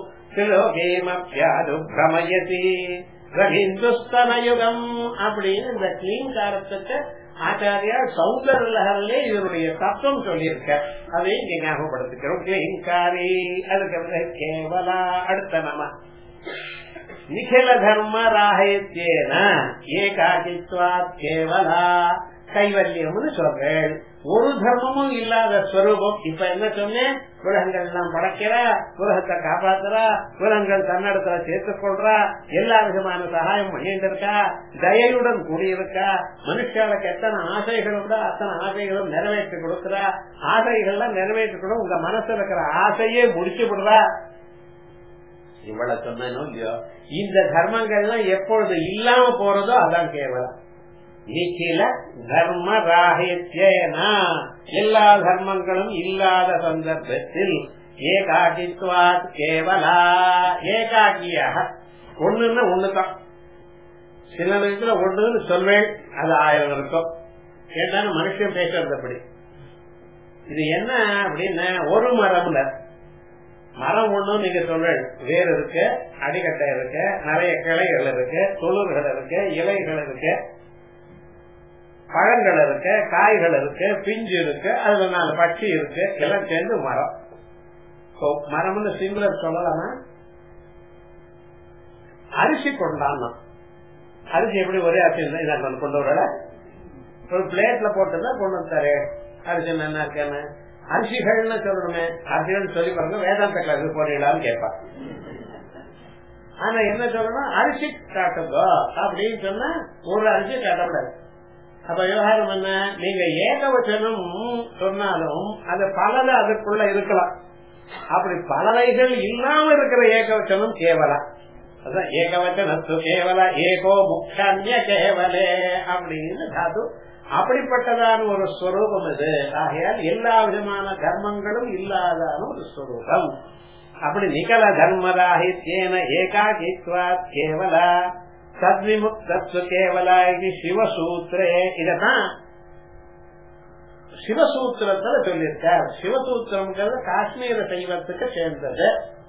திலோகேமப்யாதுபிரமயதி ரவீந்துஸ்தனயுகம் அப்படின்னு இந்த கிளீங்காரத்துக்கு ஆச்சாரியா சௌந்தர லகரிலே இதனுடைய தத்துவம் சொல்லியிருக்க அதை இங்க ஞாபகப்படுத்திக்கிறோம் கிளீங்காரி அதுக்கு கேவலா அடுத்த நாம நிகில தர்ம ராகேத்தியேன ஏகாகித்வாத் கேவலா கைவல்யம்னு சொல்றேன் ஒரு தர்மமும் இல்லாத ஸ்வரூபம் இப்ப என்ன சொன்னேன் உலகங்கள் எல்லாம் படைக்கிறா உலகத்தை காப்பாத்துறா உலகங்கள் தன்னடத்துல சேர்த்துக் கொள்றா எல்லா விதமான சகாயம் பண்ணிட்டு இருக்கா தயையுடன் கூடியிருக்கா மனுஷாளுக்கு எத்தனை ஆசைகள் உண்டோ அத்தனை ஆசைகளும் நிறைவேற்றி கொடுக்கிறா ஆசைகள்லாம் நிறைவேற்றி கொடு உங்க மனசுல இருக்கிற ஆசையே முடிச்சு விடுறா இவ்வளவு சொன்னோ இல்லையோ இந்த தர்மங்கள்லாம் எப்பொழுது இல்லாம போறதோ அதான் கேவலம் நிக்கில தர்ம ராகித்யனா எல்லா தர்மங்களும் இல்லாத சந்தர்ப்பத்தில் ஏகாகித்வாத் கேவலா ஏகாக்கியாக ஒண்ணுன்னா ஒண்ணுதான் சில நேரத்துல ஒண்ணுன்னு சொல்வேன் அது ஆயிரம் இருக்கும் கேட்டாலும் மனுஷன் பேசுறது அப்படி இது என்ன அப்படின்னு ஒரு மரம்ல மரம் ஒண்ணு நீங்க சொல்ற வேர் இருக்கு அடிக்கட்டை இருக்கு நிறைய கிளைகள் இருக்கு தொழுர்கள் இருக்கு இலைகள் இருக்கு பழங்கள் இருக்கு காய்கள் இருக்கு பிஞ்சு இருக்கு அதுல நாலு பட்சி இருக்கு எல்லாம் சேர்ந்து மரம் மரம்னு சிங்குலர் சொல்லலாமா அரிசி கொண்டான் அரிசி எப்படி ஒரே அரிசி இருந்தா கொண்டு வரல ஒரு பிளேட்ல போட்டுதான் கொண்டு வந்தாரு அரிசி என்ன இருக்கான்னு அரிசிகள்னு சொல்லணுமே அரிசிகள் சொல்லி பாருங்க வேதாந்த கிளாஸ் போறீங்களான்னு கேட்பா ஆனா என்ன சொல்லணும் அரிசி காட்டுங்கோ அப்படின்னு சொன்னா ஒரு அரிசி காட்டக்கூடாது அப்ப விவகாரம் என்ன நீங்க ஏகவச்சனம் சொன்னாலும் அது பலது அதுக்குள்ள இருக்கலாம் அப்படி பலவைகள் இல்லாம இருக்கிற ஏகவச்சனம் கேவலம் அதான் ஏகவச்சனத்து கேவல ஏகோ முக்கிய கேவலே அப்படின்னு தாது அப்படிப்பட்டதான ஒரு ஸ்வரூபம் இது ஆகையால் எல்லா விதமான தர்மங்களும் இல்லாதான ஒரு ஸ்வரூபம் அப்படி நிகழ தர்மராகித்யேன ஏகாகித்வா கேவல சத்விமுக்தத்வ கேவல இது சிவசூத்திரே இததான் சிவசூத்திரத்துல சொல்லியிருக்கார் சிவசூத்திரம்ங்கிறது காஷ்மீர சைவத்துக்கு சேர்ந்தது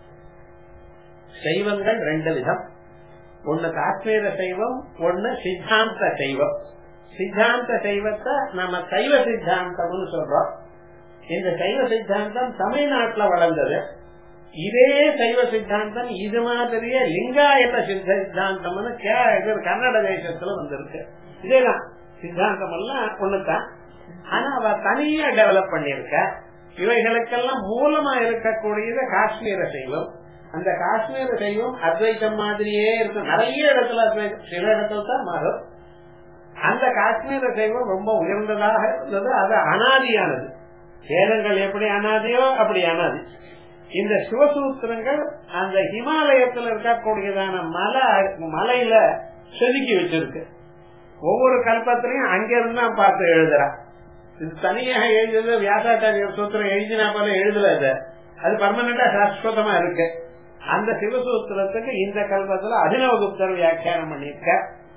சைவங்கள் ரெண்டு விதம் ஒன்னு காஷ்மீர சைவம் ஒன்னு சித்தாந்த சைவம் சித்தாந்த சைவத்தை நம்ம சைவ சித்தாந்தம்னு சொல்றோம் இந்த சைவ சித்தாந்தம் தமிழ்நாட்டுல வளர்ந்தது இதே சைவ சித்தாந்தம் இது மாதிரியே லிங்காயத்த சித்தாந்தம்னு கன்னட தேசத்துல வந்திருக்கு இதேதான் சித்தாந்தம் எல்லாம் ஒண்ணுதான் ஆனா அவ தனியா டெவலப் பண்ணிருக்க இவைகளுக்கெல்லாம் மூலமா இருக்கக்கூடியது காஷ்மீர சைவம் அந்த காஷ்மீர சைவம் அத்வைத்தம் மாதிரியே இருக்கும் நிறைய இடத்துல அத்வைத்தம் சில இடத்துல தான் மாறும் அந்த காஷ்மீர சைவம் ரொம்ப உயர்ந்ததாக இருந்தது அது அனாதியானது வேதங்கள் எப்படி அனாதியோ அப்படி அனாதி இந்த சிவசூத்திரங்கள் அந்த ஹிமாலயத்தில் இருக்கக்கூடியதான மலை மலையில செதுக்கி வச்சிருக்கு ஒவ்வொரு கல்பத்திலையும் அங்கிருந்து தான் பார்த்து எழுதுறான் இது தனியாக எழுதுறது வியாசாச்சாரிய சூத்திரம் எழுதினா போல எழுதல இது அது பர்மனண்டா சாஸ்வதமா இருக்கு அந்த சிவசூத்திரத்துக்கு இந்த கல்பத்துல அபினவகுப்தர் வியாக்கியானம் பண்ணிருக்க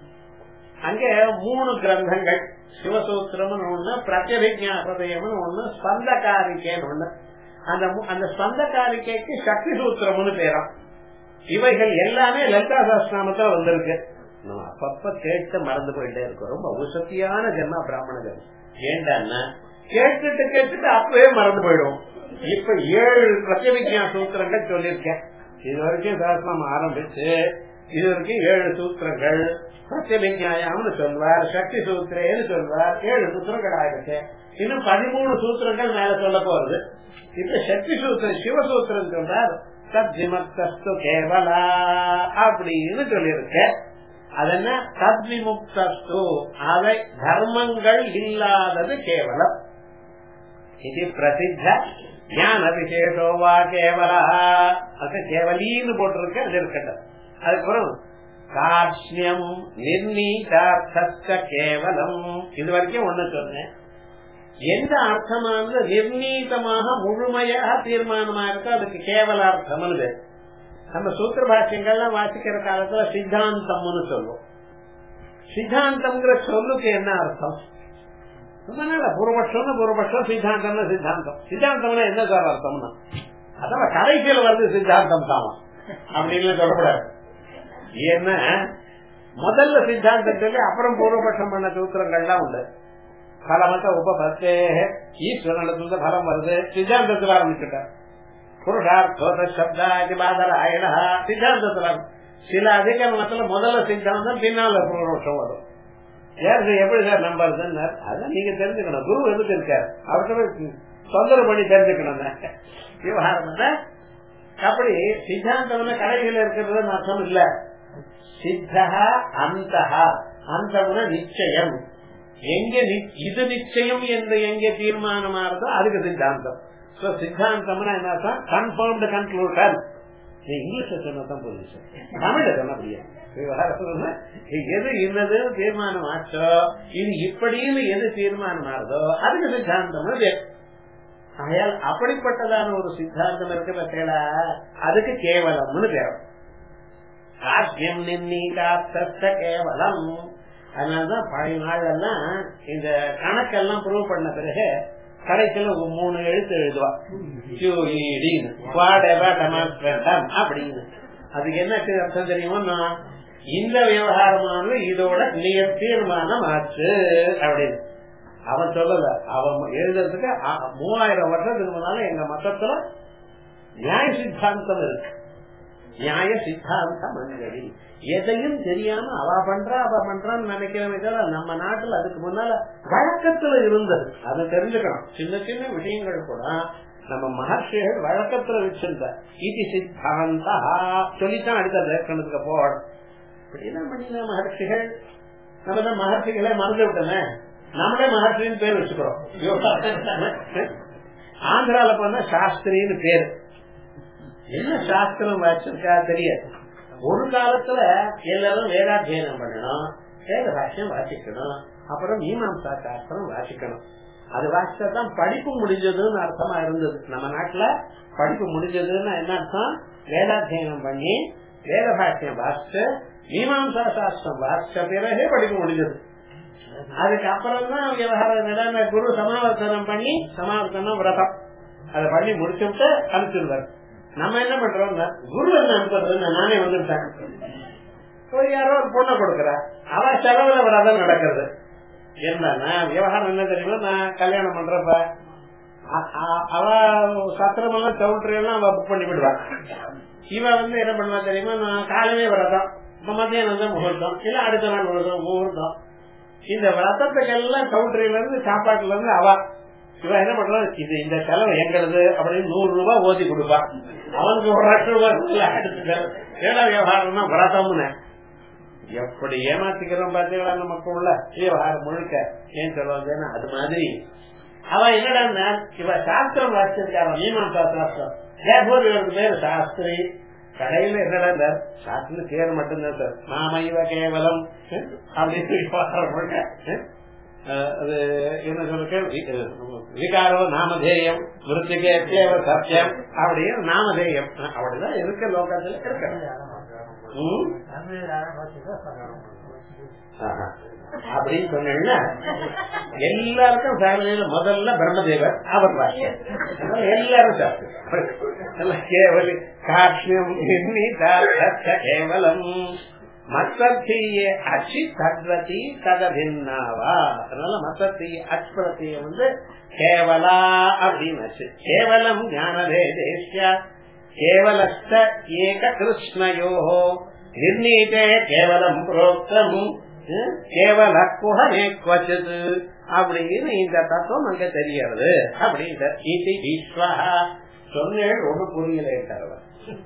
அங்க மூணு கிரந்தங்கள் சிவசூத்திரம்னு ஒண்ணு பிரத்யபிஜா ஹதயம்னு ஒண்ணு ஸ்பந்தகாரிக்கேன்னு ஒண்ணு அந்த அந்த ஸ்பந்தகாரிக்கைக்கு சக்தி சூத்திரம்னு பேரும் இவைகள் எல்லாமே லலிதா சாஸ்திராமத்துல வந்திருக்கு நம்ம அப்பப்ப கேட்டு மறந்து போயிட்டே இருக்கோம் ரொம்ப உசத்தியான ஜென்மா பிராமண ஜென்மம் ஏண்டான்னா கேட்டுட்டு கேட்டுட்டு அப்பவே மறந்து போயிடும் இப்ப ஏழு பிரத்யவிஜா சூத்திரங்கள் சொல்லியிருக்கேன் இது வரைக்கும் சாஸ்திரம் ஆரம்பிச்சு இது வரைக்கும் ஏழு சூத்திரங்கள் பிரத்யவிஜாயம்னு சொல்வார் சக்தி சூத்திரேன்னு சொல்வார் ஏழு சூத்திரங்கள் ஆயிருக்கு இன்னும் பதிமூணு சூத்திரங்கள் மேல சொல்ல போறது இப்ப சக்தி சூத்திரம் சிவசூத்திரம் சொல்றார் தத்விமக்தஸ்து கேவலா அப்படின்னு சொல்லியிருக்கேன் அதென்ன தத்விமுக்தஸ்து அவை தர்மங்கள் இல்லாதது கேவலம் இது பிரசித்த ஞான விசேஷோவா கேவலா அது கேவலின்னு போட்டிருக்க அது இருக்கட்டும் அதுக்கப்புறம் காஷ்யம் நிர்ணீதார்த்த கேவலம் இது வரைக்கும் ஒண்ணு சொன்னேன் எந்த அர்த்தமானது நிர்ணீதமாக முழுமையாக தீர்மானமா இருக்கோ அதுக்கு கேவலார்த்தம் நம்ம சூத்திர பாஷ்யங்கள்லாம் வாசிக்கிற காலத்துல சித்தாந்தம்னு சொல்லுவோம் சித்தாந்தம்ங்கிற சொல்லுக்கு என்ன அர்த்தம் பூர்வபட்சம் பூர்வபட்சம் சித்தாந்தம்னா சித்தாந்தம் சித்தாந்தம்னா என்ன சார் அர்த்தம்னா அதான் கடைசியில் வருது சித்தாந்தம் தான் அப்படின்னு சொல்லக்கூடாது ஏன்னா முதல்ல சித்தாந்தம் சொல்லி அப்புறம் பூர்வபட்சம் பண்ண சூத்திரங்கள்லாம் உண்டு பலமத்த உபபத்தே ஈஸ்வரனத்துல பலம் வருது சித்தாந்தத்தில் ஆரம்பிச்சுட்டார் புருஷார்த்தோத சப்தாதி பாதராயண சித்தாந்தத்துல சில அதிகரணத்துல முதல்ல சித்தாந்தம் பின்னால புருஷம் வரும் ஏன் எப்படி சார் நம்புறதுன்னு அதான் நீங்க தெரிஞ்சுக்கணும் குரு எதுக்கு இருக்காரு அவர்கிட்ட தொந்தரவு பண்ணி தெரிஞ்சுக்கணும் விவகாரம் அப்படி சித்தாந்தம் கடைகள் இருக்கிறது அர்த்தம் இல்ல சித்தா அந்த அந்த நிச்சயம் எங்க இது நிச்சயம் என்று எங்க தீர்மானமா இருந்தோ அதுக்கு சித்தாந்தம் சோ சித்தாந்தம்னா என்ன கன்ஃபார்ம்டு கன்க்ளூஷன் இங்கிலீஷ்ல சொன்னதான் போலீஸ் தமிழ்ல சொன்ன எது இன்னது தீர்மானம் ஆச்சோ இது இப்படின்னு எது தீர்மானம் ஆகுதோ அதுக்கு சித்தாந்தம் ஆகையால் அப்படிப்பட்டதான ஒரு சித்தாந்தம் இருக்க பத்தியா அதுக்கு கேவலம்னு பேரும் காஷ்யம் நின்னீகாத்த கேவலம் அதனாலதான் பழைய நாளெல்லாம் இந்த கணக்கெல்லாம் ப்ரூவ் பண்ண பிறகு கடைசியில ஒரு மூணு எழுத்து எழுதுவா QED-ன்னு. Whatever demonstration அப்படின்னு அதுக்கு என்ன அர்த்தம் தெரியுமா இந்த விவகாரமானது இதோட நிய- தீர்மானம் ஆச்சு அப்படின்னு அவன் சொல்லல அவன் எழுதுறதுக்கு அ- மூவாயிரம் வருஷத்துக்கு முன்னால எங்க மதத்துல நியாய சித்தாந்தம் இருக்கு நியாய சித்தாந்த மஞ்சரி எதையும் தெரியாம அவ பண்றா அவ பண்றான்னு நினைக்கிறவங்க தவிர நம்ம நாட்டுல அதுக்கு முன்னால வழக்கத்துல இருந்தது அது தெரிஞ்சுக்கணும் சின்ன சின்ன விஷயங்கள் கூட நம்ம மகர்ஷிகள் வழக்கத்துல வச்சிருந்த இது சித்தாந்தா சொல்லித்தான் அடுத்த தர்க்கணத்துக்கு போகணும் இப்படி என்ன பண்ணின மகர்ஷிகள் நம்ம தான் மகர்ஷிகளே மறந்து விட்டோமே நம்மளே மகர்ஷின்னு பேர் வச்சுக்கிறோம் ஆந்திரால போனா சாஸ்திரின்னு பேரு என்ன சாஸ்திரம் வச்சிருக்கா தெரியாது ஒரு காலத்துல எல்லாரும் வேதாத்தியனம் பண்ணணும் வேத பாஷ்யம் வாசிக்கணும் அப்புறம் மீமாம்சா சாஸ்திரம் வாசிக்கணும் அது வாசிச்சாதான் படிப்பு முடிஞ்சதுன்னு அர்த்தமா இருந்தது நம்ம நாட்டுல படிப்பு முடிஞ்சதுன்னு என்ன அர்த்தம் வேதாத்தியனம் பண்ணி வேத பாஷ்யம் வாசிச்சு மீமாம்சா சாஸ்திரம் வாசிச்ச பிறகு படிப்பு முடிஞ்சது அதுக்கப்புறம் தான் விவகாரம் நிலைமை குரு சமாவர்த்தனம் பண்ணி சமாவர்த்தனம் விரதம் அதை பண்ணி முடிச்சுட்டு அனுப்பிச்சிருந்தாரு நம்ம என்ன பண்றோம் குரு என்ன அனுப்புறது நானே வந்துட்டேன் ஒரு யாரோ ஒரு பொண்ணை கொடுக்கற அவ செலவுல விரதம் நடக்கிறது என்னன்னா விவகாரம் என்ன தெரியுமா நான் கல்யாணம் பண்றப்ப அ- அ- அவ சத்திரம் எல்லாம் சவுண்டர் எல்லாம் அவ புக் பண்ணி விடுவா இவ வந்து என்ன பண்ணுவா தெரியுமா நான் காலமே விரதம் இப்ப மத்தியானம் தான் முகூர்த்தம் இல்ல அடுத்த நாள் முகூர்த்தம் முகூர்த்தம் இந்த விரதத்துக்கெல்லாம் கவுண்டரில இருந்து சாப்பாட்டுல இருந்து அவ இவன் என்ன பண்றான் இது இந்த செலவு எங்களது அப்படின்னு நூறு ரூபாய் ஓதி கொடுப்பா அவனுக்கு ஒரு லட்சம் ரூபாய் அடுத்து ஏழா விவகாரம்னா விரதம்னு எப்படி ஏமாத்திக்கிறோம் பாத்தீங்களா நமக்கு உள்ள விவகாரம் முழுக்க ஏன் சொல்லுவாங்கன்னா அது மாதிரி அவ என்னடா இவ சாஸ்திரம் வாசிச்சிருக்காங்க மீமாசா சாஸ்திரம் தேர்போர் இவருக்கு பேரு சாஸ்திரி கடையில என்னடா சாஸ்திரம் பேர் மட்டும்தான் சார் நாம இவ கேவலம் அஹ், அப்படின்னு விவகாரம் முழுக்க அஹ், அது என்ன சொல்லுங்க விகாரோ நாமதேயம் மிருத்திகே தேவ சத்தியம் அப்படின்னு நாமதேயம் அப்படிதான் இருக்க லோகத்துல இருக்க ம்? ஆஹா. அப்படின்னு சொன்னீங்கன்னா எல்லாருக்கும் ஃபேமிலியில முதல்ல பிரம்மதேவர் அவர் வாக்கியம் எல்லாரும் சாப்பிட்டு கேவலி காஷ்யம் எண்ணி தாத்த கேவலம் மத்தீய அச்சி தத்வதி ததபின்னாவா அதனால மத்தீய அச்பரத்திய வந்து கேவலா அப்படின்னு ஆச்சு. கேவலம் ஞானதே தேசிய கேவலஸ்த ஏக கிருஷ்ணயோ நிர்ணீதே கேவலம் புரோக்தம் ஹம், கேவல குஹனே குவச்சது அப்படின்னு இந்த தத்துவம் அங்க தெரியறது அப்படின்ற இது விஸ்வா சொன்னேன் ஒண்ணு புரியல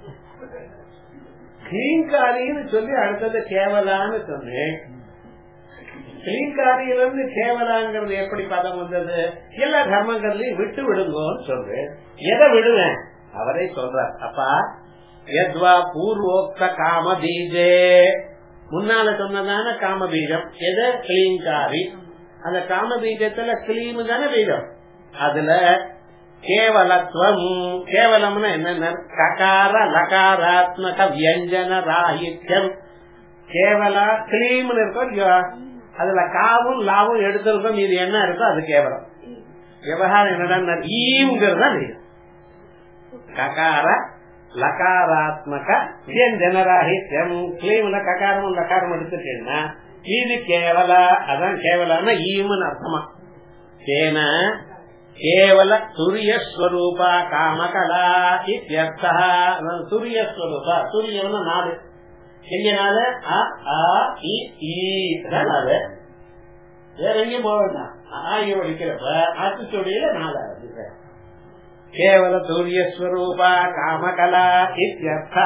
கிளீன்காரின்னு சொல்லி அடுத்தது கேவலான்னு சொன்னேன் கிளீன்காரியில இருந்து கேவலாங்கிறது எப்படி பதம் வந்தது எல்லா தர்மங்கள்லயும் விட்டு விடுங்கன்னு சொல்றேன் எதை விடுவேன் அவரே சொல்றார் அப்பா எத்வா பூர்வோக்த காம பீஜே முன்னால சொன்னதான காம பீஜம் எது கிளீன்காரி அந்த காம பீஜத்துல கிளீமு தானே பீஜம் அதுல கேவலத்துவம் கேவலம்னா என்னென்ன ககார லகாராத்மக வியஞ்சன ராகித்யம் கேவலா கிளீம்னு இருக்கும் இல்லையா அதுல காவும் லாவும் எடுத்திருக்கோம் இது என்ன இருக்கோ அது கேவலம் விவகாரம் என்னடா ஈங்கிறது தான் இது. ககார லகாராத்மக வியஞ்சனராகித்யம் கிளீம்ல ககாரமும் லகாரம் எடுத்துட்டேன்னா இது கேவல அதான் கேவலான ஈமுன்னு அர்த்தமா ஏன கேவல துரியஸ்வரூபா காமகலா இத்தியர்த்தா துரியஸ்வரூபா துரியம்னு நாலு எங்க நாலு அ ஆ இ ஈ தான் நாலு வேற எங்கேயும் போக வேண்டாம் ஆகி ஒழிக்கிறப்ப ஆத்துச்சொடியில நாலாவது கேவல துரியஸ்வரூபா காமகலா இத்தியர்த்தா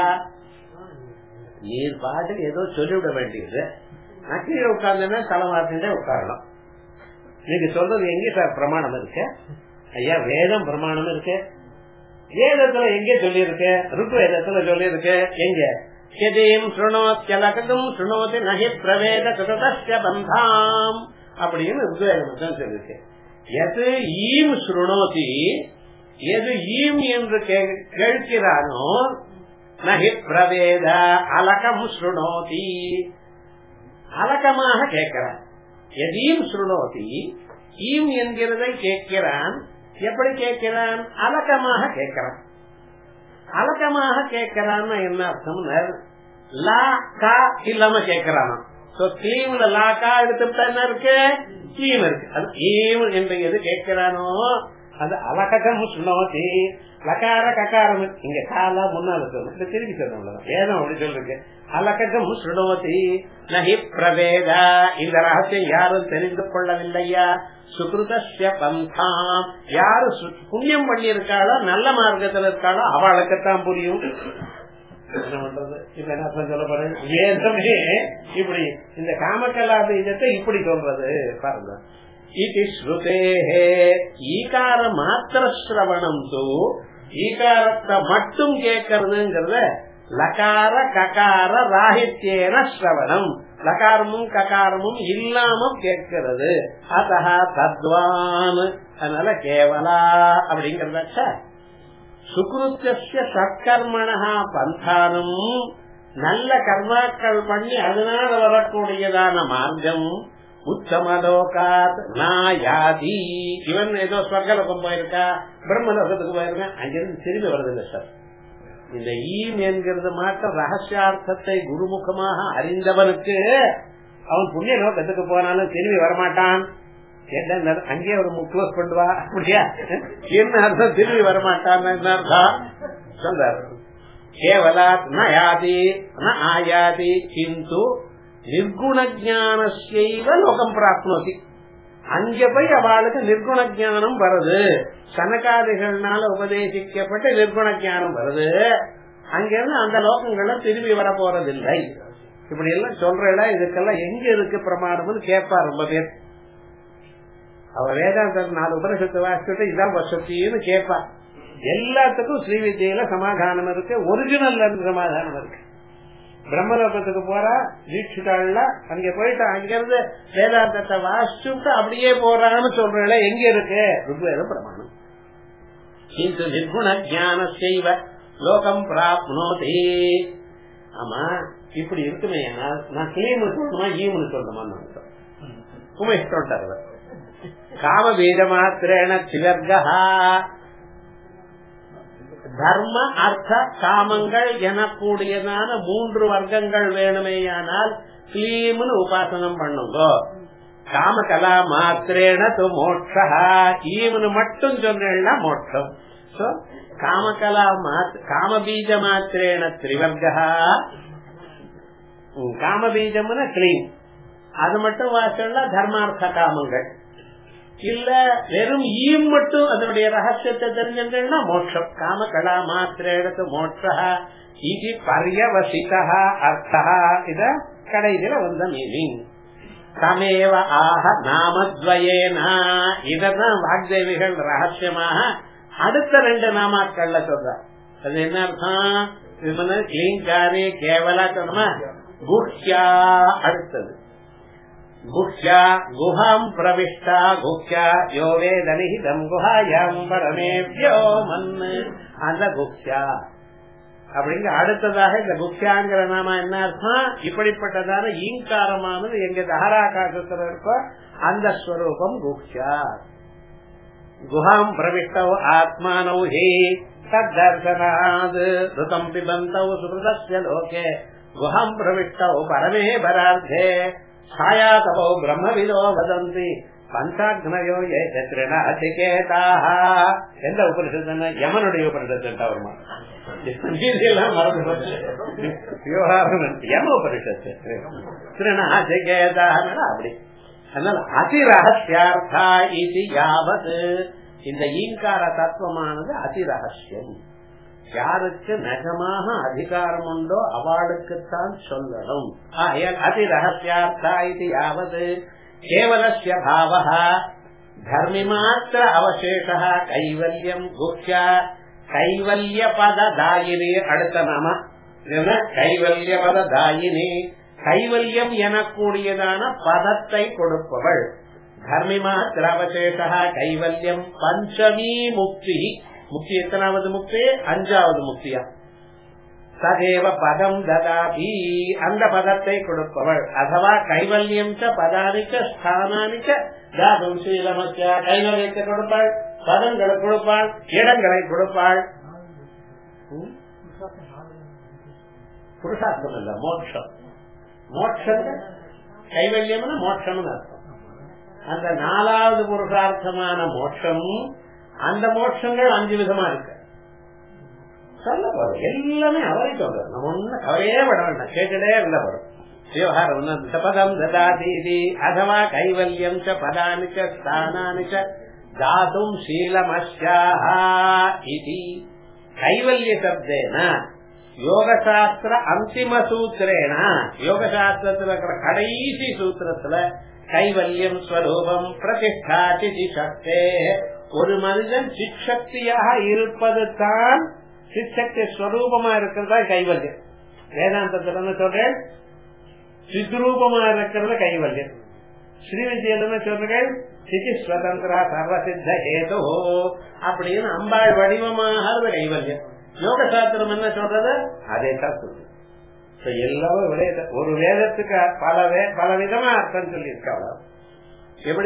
நீர் பாட்டுக்கு ஏதோ சொல்லிவிட வேண்டியது நான் கீழே உட்கார்ந்தேன்னா தலைமாட்டிலே உட்காரணும் நீங்க சொல்றது எங்க சார் பிரமாணம் இருக்கு ஐயா வேதம் பிரமாணம் இருக்கு வேதத்துல எங்க சொல்லி இருக்கு ருக்கு வேதத்துல சொல்லி இருக்கு எங்க எதையும் சுணோத்தியலகம் சுணோதி நகி பிரவேத சுதஸ்ய பந்தாம் அப்படின்னு ருக்குவேதம் தான் சொல்லிருக்கு எது ஈம் சுருணோதி எது ஈம் என்று கே- கேட்கிறானோ நகி பிரவேத அலகம் சுணோதி அலக்கமாக கேட்கிறான் எதையும் சுருணோதி ஈம் என்கிறதை கேட்கிறான் எப்படி கேட்கிறான் அலக்கமாக கேட்கிறான் அலக்கமாக கேட்கிறான்னு என்ன அர்த்தம் லா கா இல்லாம கேட்கிறானா கிளீம்ல லா கா எடுத்துட்டா என்ன இருக்கு கிளீம் இருக்கு அது ஈம் என்று எது கேட்கிறானோ அது அலகம் சுண்ணோதி லகார ககாரம் இங்க காலா முன்னால சொல்லு திருப்பி சொல்லணும் வேதம் அப்படி சொல்லிருக்கு அலகம் சுணோதி நகி பிரவேதா இந்த ரகசியம் யாரும் தெரிந்து கொள்ளவில்லையா சுகிருதஸ்ய பந்தாம் யாரு புண்ணியம் பண்ணி இருக்காளோ நல்ல மார்க்கத்தில் இருக்காளோ அவளுக்குத்தான் புரியும் என்ன பண்றது இப்ப என்ன சொல்ல போறேன் வேதமே இப்படி இந்த காமக்கலா பீஜத்தை இப்படி சொல்றது பாருங்க இது ஸ்ருதே ஈகார மாத்திர சிரவணம் தூ ஈகாரத்தை மட்டும் கேட்கறதுங்கிறத லகார ககார ராகித்யேன சிரவணம் லகாரமும் ககாரமும் இல்லாம கேட்கிறது அத்தா தத்வான் அதனால கேவலா அப்படிங்கறத சுக்ருத்திய சத்கர்மணா பந்தானம் நல்ல கர்மாக்கள் பண்ணி அதனால வரக்கூடியதான மார்க்கம் உத்தமலோகாத் நாயாதி இவன் ஏதோ ஸ்வர்கலோகம் போயிருக்கா பிரம்மலோகத்துக்கு போயிருக்கான் அங்கிருந்து திரும்பி வருதில்லை சார் இந்த ஈம் என்கிறது மாற்றம் ரகசியார்த்தத்தை குருமுகமாக அறிந்தவனுக்கு அவன் புண்ணிய லோகத்துக்கு போனாலும் திரும்பி வரமாட்டான் என்ன அங்கேயே ஒரு க்ளோஸ் பண்ணுவா அப்படியா என்ன அர்த்தம் திரும்பி வரமாட்டான் என்ன அர்த்தம் சொல்றாரு கேவலா நயாதி ந ஆயாதி கிந்து நிர்குண ஜானசைவ லோகம் பிராப்னோதி அங்க போய் அவளுக்கு நிர்குண ஜானம் வருது சனகாதிகள்னால உபதேசிக்கப்பட்டு நிர்குண ஜானம் வருது அங்கிருந்து அந்த லோகங்கள்ல திரும்பி வர போறதில்லை இப்படி எல்லாம் சொல்றா இதுக்கெல்லாம் எங்க இருக்கு பிரமாணம்னு கேட்பா ரொம்ப பேர் அவ வேதாந்த நாலு உபனிஷத்து வாசிச்சுட்டு இதான் வசத்தின்னு கேட்பா எல்லாத்துக்கும் ஸ்ரீ வித்யில சமாதானம் இருக்கு ஒரிஜினல் சமாதானம் இருக்கு பிரம்மலோகத்துக்கு போறா தீட்சிதாள்ல அங்க போயிட்டு அங்கிருந்து வேதாந்தத்தை வாசிச்சுட்டு அப்படியே போறான்னு சொல்றல எங்க இருக்கு ருக்வேத பிரமாணம் கிந்து நிர்குண ஜான செய்வ லோகம் பிராப்னோதி ஆமா இப்படி இருக்குமே நான் கிளீம்னு சொல்லணுமா ஈம்னு சொல்லணுமா உமேஷ் சொல்லிட்டாரு காம பீஜ மாத்திரேன திவர்கா தர்ம அர்த்த காமங்கள் எனக்கூடியதான மூன்று வர்க்கங்கள் வேணுமேயானால் கிளீம்னு உபாசனம் பண்ணுங்க காம கலா மாத்திரேன து மோட்சா ஈவனு மட்டும் சொன்னா மோட்சம் காமகலா காம பீஜ மாத்திரேன திரிவர்கா காம பீஜம்னா கிளீம் அது மட்டும் வாசல்ல தர்மார்த்த காமங்கள் இல்ல வெறும் ஈம் மட்டும் அதனுடைய ரகசியத்தை தெரிஞ்சுங்கன்னா மோட்சம் காம கலா மாத்திரத்து மோட்ச இது பரியவசிதா அர்த்தா இத கடைசியில வந்த மீனிங் சமேவ ஆக நாமத்வயேனா இததான் வாக்தேவிகள் ரகசியமாக அடுத்த ரெண்டு நாமாக்கள்ல சொல்ற அது என்ன அர்த்தம் கிளீங்காரி கேவலா சொன்னமா குஹ்யா அடுத்தது குஹ்யா குஹாம் பிரவிஷ்டா குஹ்யா யோ வேதனிஹிதம் குஹாயாம் பரமேபியோ மண்ணு அந்த குஹ்யா அப்படிங்க அடுத்ததாக இந்த குஹ்யாங்கிற நாம என்ன அர்த்தம் இப்படிப்பட்டதான ஈங்காரமானது எங்க தஹராகாசத்துல இருக்கோ அந்த ஸ்வரூபம் குஹ்யா குஹாம் பிரவிஷ்டோ ஆத்மானௌ ஹி தத்தர்சனாத் ருதம் பிபந்தௌ சுகிருதஸ்ய லோகே குஹாம் பிரவிஷ்டௌ பரமே பரார்த்தே छायातपो ब्रह्मविदो वदन्ति பஞ்சாக்னயோ அச்சிகேதாக எந்த உபனிஷத்து யமனுடைய உபனிஷத்து வருமா எல்லாம் மறந்து போச்சு விவகாரம் யம உபனிஷத்து திருநாச்சிகேதாக அப்படி அதனால அதி ரகசியார்த்தா இது யாவது இந்த ஈங்கார தத்துவமானது அதி ரகசியம் யாருக்கு நகமாக அதிகாரம் உண்டோ அவளுக்குத்தான் சொல்லணும் அதி ரகசியார்த்தா இது யாவது கேவலஸ்ய பாவः தர்மி மாத்திர அவசேஷ கைவல்யம் குஹ்ய கைவல்ய பததாயினி அடுத்த நாம கைவல்ய பததாயினி கைவல்யம் எனக்கூடியதான பதத்தை கொடுப்பவள் தர்மி மாத்திர அவசேஷ கைவல்யம் பஞ்சமி முக்தி முக்தி எத்தனாவது முக்தி அஞ்சாவது முக்தியா சதேவ பதம் ததாபி அந்த பதத்தை கொடுப்பவள் அதுவா கைவல்யம் ச பதானிச்ச ஸ்தானானிச்ச தாதும் சீலமச்ச கைவல்யத்தை கொடுப்பாள் பதங்களை கொடுப்பாள் இடங்களை கொடுப்பாள் ம்? புருஷார்த்தம் இல்ல மோட்சம் மோட்சம் கைவல்யம்னு மோட்சம்னு அர்த்தம் அந்த நாலாவது புருஷார்த்தமான மோட்சம் அந்த மோட்சங்கள் அஞ்சு விதமா இருக்கு சொல்ல போறோம் எல்லாமே அவரை சொல்றோம் நம்ம ஒண்ணு கவலையே பட வேண்டாம் கேட்டுட்டே இருந்த போறோம் விவகாரம் பதம் ததாதீதி அதவா கைவல்யம் ச பதானி ச ஸ்தானானி ச தாதும் சீலமஸ்யாக இது கைவல்ய சப்தேன யோகசாஸ்திர அந்திம சூத்திரேன யோகசாஸ்திரத்துல இருக்கிற கடைசி சூத்திரத்துல கைவல்யம் ஸ்வரூபம் பிரதிஷ்டா சிதி சக்தே ஒரு மனிதன் சிக்ஷக்தியாக இருப்பது தான் சிக்ஷக்தி ஸ்வரூபமா இருக்கிறதா கைவல்யம் வேதாந்தத்துல என்ன சொல்றேன் சித்ரூபமா இருக்கிறது கைவல்யம் ஸ்ரீவித்யில் என்ன சொல்றேன் சிதி ஸ்வதந்திரா சர்வசித்த ஹேதோ அப்படின்னு அம்பாள் வடிவமாக கைவல்யம் யோக சாஸ்திரம் என்ன சொல்றது அதே தான் சொல்லுது இப்ப எல்லாமே ஒரே தான். ஒரு வேதத்துக்கு பல வே- பல விதமா அர்த்தம் சொல்லியிருக்காங்க எப்படி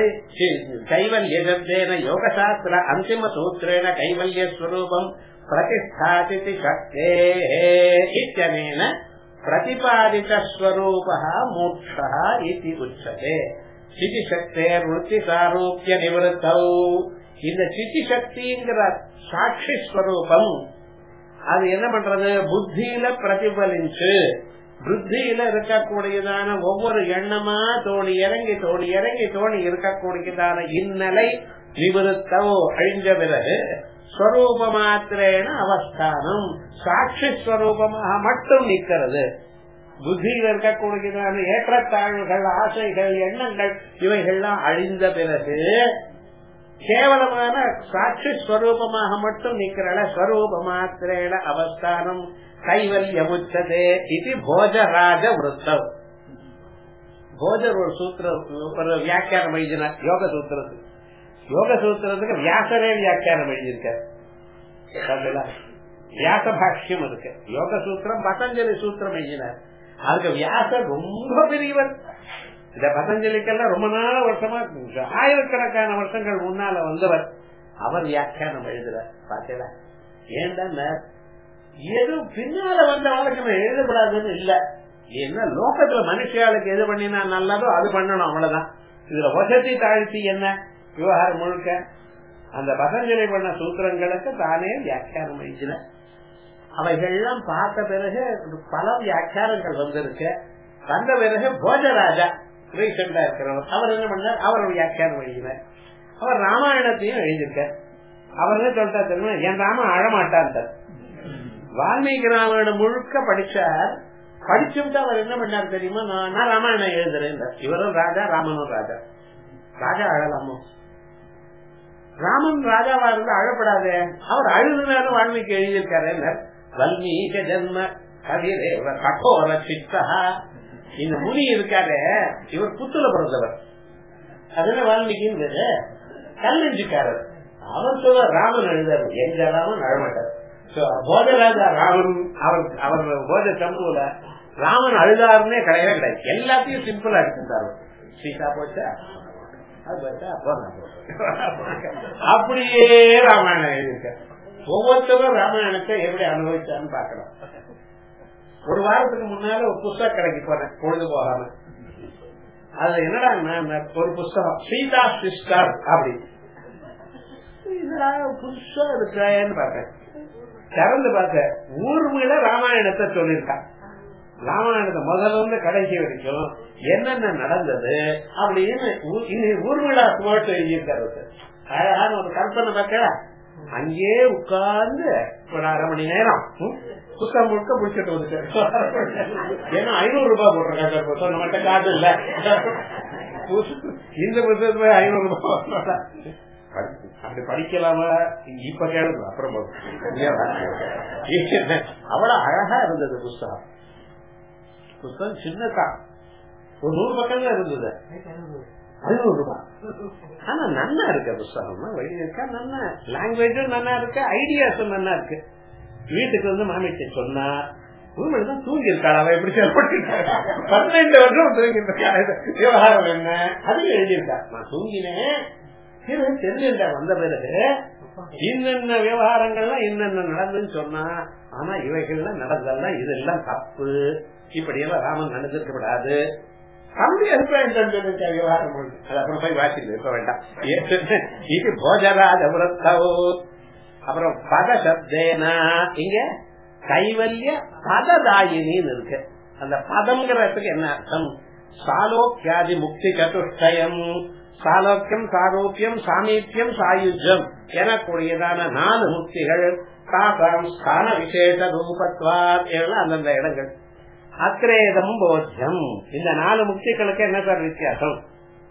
கைவல்யேன யோக சாஸ்திர அந்திம சூத்திரேன கைவல்ய ஸ்வரூபம் பிரதிஷ்டாதிதி சக்தே இத்தியனேன பிரதிபாதித ஸ்வரூப மோட்ச இது உச்சதே சிதி சக்தே விருத்தி சாரூபிய நிவர்த்தௌ இந்த சிதி சக்திங்கிற சாட்சி ஸ்வரூபம் அது என்ன பண்றது புத்தியில பிரதிபலிச்சு புத்தியில இருக்கக்கூடியதான ஒவ்வொரு எண்ணமா தோணி இறங்கி தோணி இறங்கி தோணி இருக்கக்கூடியதான இந்நிலை நிவருத்தோ அழிஞ்ச பிறகு ஸ்வரூப மாத்திரேன அவஸ்தானம் சாட்சி ஸ்வரூபமாக மட்டும் நிற்கிறது புத்தியில் இருக்கக்கூடியதான ஏற்றத்தாழ்வுகள் ஆசைகள் எண்ணங்கள் இவைகள்லாம் அழிந்த பிறகு கேவலமான சாட்சி ஸ்வரூபமாக மட்டும் நிக்கிறல ஸ்வரூப மாத்திரேன அவஸ்தானம் கைவல்யமுச்சதே இது போஜராஜ விருத்தம் போஜர் ஒரு சூத்திரம் ஒரு வியாக்கியானம் எழுதினார் யோக சூத்திரத்துக்கு யோக சூத்திரத்துக்கு வியாசரே வியாக்கியானம் எழுதியிருக்கார் பார்த்தீங்களா? வியாச பாஷ்யம் இருக்கு யோக சூத்திரம் பதஞ்சலி சூத்திரம் எழுதினார் அதுக்கு வியாசர் ரொம்ப பெரியவர் இந்த பதஞ்சலிக்கெல்லாம் ரொம்ப நாள் வருஷமா ஆயிரக்கணக்கான வருஷங்கள் முன்னால வந்தவர் அவர் வியாக்கியானம் எழுதுறார் பாத்தீங்களா ஏன்டா எது பின்னால வந்த வாழ்க்கை எழுதப்படாதுன்னு இல்ல என்ன லோகத்துல மனுஷியாளுக்கு எது பண்ணினா நல்லதோ அது பண்ணணும் அவ்வளவுதான் இதுல வசதி தாழ்த்தி என்ன விவகாரம் முழுக்க அந்த பதஞ்சலி பண்ண சூத்திரங்களுக்கு தானே வியாக்கியானம் எழுதின அவைகள்லாம் பார்த்த பிறகு பல வியாக்கியானங்கள் வந்திருக்கு வந்த பிறகு போஜராஜா ரீசெண்டா இருக்கிறவர் அவர் என்ன பண்ணார் அவர் ஒரு வியாக்கியானம் எழுதினார் அவர் ராமாயணத்தையும் எழுதியிருக்கார் அவர் என்ன சொல்லிட்டா தெரியுமா என் ராமன் அழமாட்டான் வால்மீகி ராமாயணம் முழுக்க படிச்சார் படிச்சுட்டு அவர் என்ன பண்ணார் தெரியுமா நான் நான் ராமாயணம் எழுதுறேன் இவரும் ராஜா ராமனும் ராஜா ராஜா அழலாமோ ராமன் ராஜாவா இருந்து அழப்படாதே அவர் அழுதுனாலும் வால்மீகி எழுதியிருக்காரு வல்மீக ஜென்ம கதிரே கட்டோர சித்தா இந்த முனி இருக்காரு இவர் புத்துல பிறந்தவர் அதுல வால்மீகின்னு கல்லெஞ்சுக்காரர் அவர் சொல்ல ராமன் எழுதாரு எங்க ராமன் அழமாட்டார் போஜராஜா ராமன் அவர் அவர் போஜ சம்புல ராமன் அழுதாருன்னே கிடையவே கிடையாது எல்லாத்தையும் சிம்பிளா எடுத்துட்டாரு சீதா போச்சா அது போச்சா போனா அப்படியே ராமாயணம் எழுதியிருக்க ஒவ்வொருத்தரும் ராமாயணத்தை எப்படி அனுபவிச்சான்னு பாக்கலாம் ஒரு வாரத்துக்கு முன்னால ஒரு புஸ்தக கடைக்கு போனேன் பொழுது போகாம அது என்னடா ஒரு புஸ்தகம் சீதா சிஸ்டர் அப்படி புதுசா இருக்கேன்னு பார்த்தேன் திறந்து பார்த்த ஊர்மில ராமாயணத்தை சொல்லியிருக்கான் ராமாயணத்தை முதல்ல இருந்து கடைசி வரைக்கும் என்னென்ன நடந்தது அப்படின்னு ஊர்மிளா போட்டு எழுதியிருக்காரு அழகான ஒரு கற்பனை பார்க்கல அங்கே உட்கார்ந்து ஒரு அரை மணி நேரம் புத்தகம் முழுக்க முடிச்சுட்டு வந்துட்டு ஏன்னா ஐநூறு ரூபாய் போட்டிருக்காங்க புத்தகம் நம்மகிட்ட காசு இல்ல இந்த புத்தகத்துல ஐநூறு ரூபாய் அப்படி படிக்கலாமா இப்ப கேளுங்க அப்புறம் அவ்வளவு அழகா இருந்தது புஸ்தகம் புஸ்தகம் சின்னதா ஒரு நூறு பக்கம் தான் இருந்தது ஐநூறு ரூபாய் ஆனா நன்னா இருக்கு புஸ்தகம் வெளியே இருக்கா நல்லா லாங்குவேஜும் நல்லா இருக்கு ஐடியாஸும் நல்லா இருக்கு வீட்டுக்கு வந்து மாமிட்டு சொன்னா உண்மைதான் தூங்கி இருக்காள் அவ எப்படி செயல்பட்டு பன்னெண்டு வருஷம் தூங்கி இருக்கா விவகாரம் என்ன அது எழுதியிருக்கா நான் தூங்கினேன் தெரிஞ்சிருக்கா வந்த பிறகு இன்னென்ன விவகாரங்கள்லாம் என்னென்ன நடந்துன்னு சொன்னா ஆனா இவைகள்லாம் நடந்தெல்லாம் இதெல்லாம் தப்பு இப்படி எல்லாம் ராமன் நடந்திருக்க கூடாது அப்படி இருப்பேன் விவகாரம் அது அப்புறம் போய் வாசிட்டு இருக்க வேண்டாம் இது போஜராஜ விரத்தவோ அப்புறம் பத சப்தேனா இங்க கைவல்ய பததாயினின்னு இருக்கு அந்த பதம்ங்கிறதுக்கு என்ன அர்த்தம் சாலோக்கியாதி முக்தி சதுஷ்டயம் சாலோக்கியம் சாரோக்கியம் சாமீபியம் சாயுஜம் எனக்கூடியதான நாலு முக்திகள் தாசாம் ஸ்தான விசேஷ ரூபத்வார் எல்லாம் அந்தந்த இடங்கள் அக்ரேதம் போத்தியம் இந்த நாலு முக்திகளுக்கு என்ன சார் வித்தியாசம்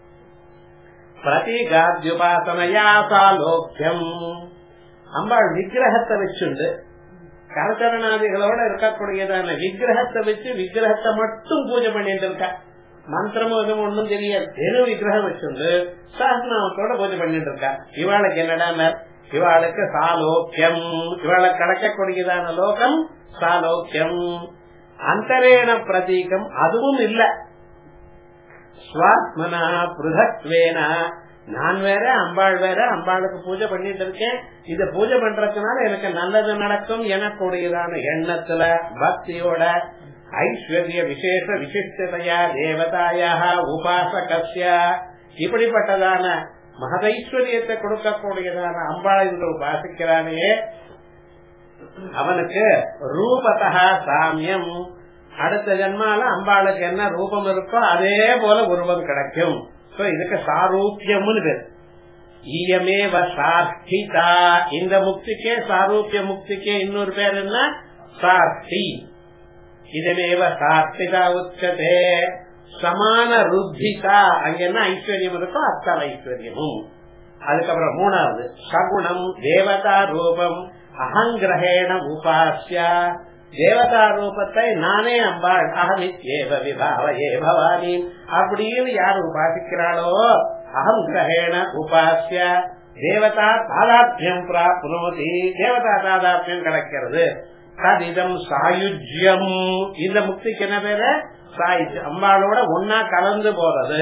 பிரதிகாத்யுபாசனையா சாலோக்கியம் அம்பாள் விக்கிரகத்தை வச்சுண்டு கரச்சரணாதிகளோட இருக்கக்கூடியதான விக்கிரகத்தை வச்சு விக்கிரகத்தை மட்டும் பூஜை பண்ணிட்டு இருக்கா மந்திரமும் எதுவும் ஒண்ணும் தெரியாது வெறும் விக்கிரகம் வச்சுண்டு சாஸ்திரத்தோட பூஜை பண்ணிட்டு இருக்கா இவாளுக்கு என்னடா இவாளுக்கு சாலோக்கியம் இவாளை கடக்கக்கூடியதான லோகம் சாலோக்கியம் அந்தரேன பிரதீகம் அதுவும் இல்ல ஸ்வாத்மனா பிருதத்வேன நான் வேற அம்பாள் வேற அம்பாளுக்கு பூஜை பண்ணிட்டு இருக்கேன் இத பூஜை பண்றதுனால எனக்கு நல்லது நடக்கும் எனக்கூடியதான எண்ணத்துல பக்தியோட ஐஸ்வர்ய விசேஷ விசிஷ்டதையா தேவதாயா உபாசகசிய இப்படிப்பட்டதான மகதைஸ்வரியத்தை கொடுக்கக்கூடியதான அம்பாளை என்று உபாசிக்கிறானே அவனுக்கு ரூபத்தா சாமியம் அடுத்த ஜென்மால அம்பாளுக்கு என்ன ரூபம் இருக்கோ அதே போல உருவம் கிடைக்கும் இதுக்கு சாரூபியம்னு பேர் ஈயமேவ சார்த்திதா இந்த முக்திக்கே சாரூபிய முக்திக்கே இன்னொரு பேர் என்ன சார்த்தி இதமேவ சார்த்திதா உச்சதே சமான ருத்திதா அங்க என்ன ஐஸ்வர்யம் இருக்கோ அத்தனை ஐஸ்வர்யமும் அதுக்கப்புறம் மூணாவது சகுணம் தேவதா ரூபம் அகங்கிரகேண உபாசியா தேவதா ரூபத்தை நானே அம்பாள் அகமித்யேவ விபாவையே பவானி அப்படின்னு யார் உபாசிக்கிறாளோ அகம் கிரகேண உபாசிய தேவதா தாதாத்மியம் பிராப்னோதி தேவதா தாதாத்மியம் கிடைக்கிறது ததிதம் சாயுஜ்யம் இந்த முக்திக்கு என்ன பேரு சாயுஜ்யம் அம்பாளோட ஒன்னா கலந்து போறது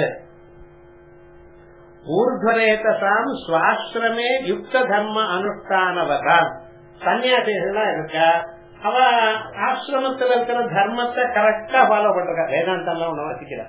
ஊர்துவரேதாம் சுவாசிரமே யுக்த தர்ம அனுஷ்டானவதான் சன்னியாசிகள்லாம் இருக்கா அவ ஆசிரமத்துல இருக்கிற தர்மத்தை கரெக்டா ஃபாலோ பண்றா வேதாந்தம் ஒண்ணு வசிக்கிறா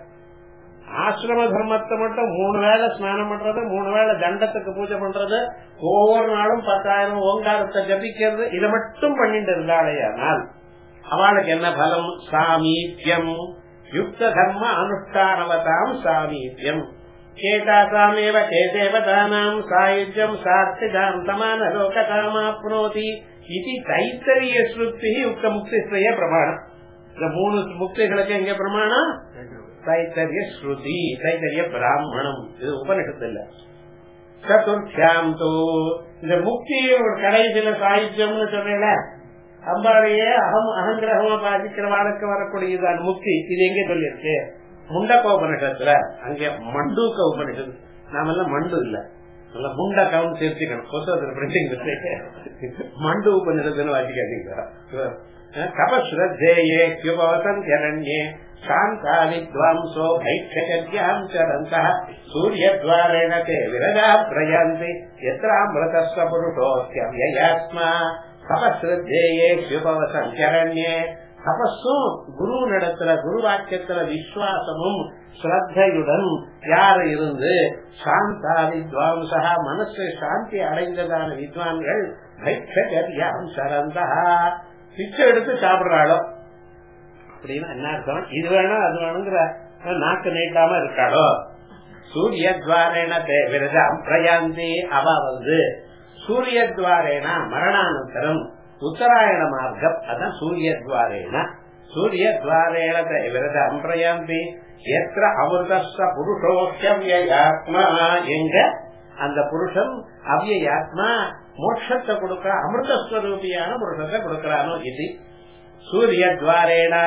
ஆசிரம தர்மத்தை மட்டும் மூணு வேளை ஸ்நானம் பண்றது மூணு வேளை தண்டத்துக்கு பூஜை பண்றது ஒவ்வொரு நாளும் பத்தாயிரம் ஓங்காரத்தை ஜபிக்கிறது இதை மட்டும் பண்ணிட்டு இருந்தாலேயானால் அவளுக்கு என்ன பலம் சாமீபியம் யுக்த தர்ம அனுஷ்டானவதாம் சாமீபியம் கேட்டாசாமேவ கேதேவதானாம் சாயுஜ்யம் சார்த்திதாம் சமான லோகதாமாப்னோதி இது தைத்தரிய ஸ்ருத்தி யுக்த முக்திஸ்ரய பிரமாணம் இந்த மூணு முக்திகளுக்கு எங்க பிரமாணம் தைத்தரிய ஸ்ருதி தைத்தரிய பிராமணம் இது உபனிஷத்து இல்ல சதுர்த்தியாம் தோ இந்த முக்தி ஒரு கடைசியில சாயுஜ்யம்னு சொன்னேன் அம்பாளையே அகம் அகங்கிரகமா பாதிக்கிற வாழ்க்கை வரக்கூடியதான் முக்தி இது எங்க சொல்லியிருக்கு முண்டக்க உபனிஷத்துல அங்க மண்டூக்க உபனிஷத்து நாம எல்லாம் மண்டு இல்ல நல்ல முண்டக்காவும் சேர்த்துக்கணும் புத்தகத்துல பிரிண்டிங் மண்டு உபனிஷத்துன்னு வாசிக்காதீங்க தபஸ்ரத்தேயே கியுபவசம் ஜரண்யே சாந்தா வித்வாம்சோ பைக்ஷஜ்யாம் சரந்த சூரியத்வாரேண தே விரதா பிரயந்தி எத்திராமிருதஸ்வ புருஷோஸ்யவ்யயாத்மா தபஸ்ரத்தேயே கியுபவசம் சரண்யே தபஸும் குரு நடத்துல குரு வாக்கியத்துல விசுவாசமும் ஸ்ரத்தையுடன் யார் இருந்து சாந்தா வித்வாம்சா மனசு சாந்தி அடைந்ததான வித்வான்கள் பைக்ஷஜ்யாம் சரந்தா பிச்சை எடுத்து சாப்பிடுறாளோ அப்படின்னா என்ன அர்த்தம் இது வேணும் அது வேணுங்கிற நாக்கு நீட்டாம இருக்காளோ சூரிய துவாரேன விரதம் பிரயாந்தி அவ வந்து சூரிய துவாரேன மரணானந்தரம் உத்தராயண மார்க்கம் அதான் சூரிய துவாரேன சூரிய துவாரேன விரதம் பிரயாந்தி எത്ര அமிர்தஸ்வ புருஷோக்கியவியாத்மா எங்க அந்த புருஷன் அவ்யாத்மா மோட்சத்தை கொடுக்கிற அமிர்தஸ்வரூபியான புருஷத்தை கொடுக்கிறானோ இது சூரிய துவாரேனா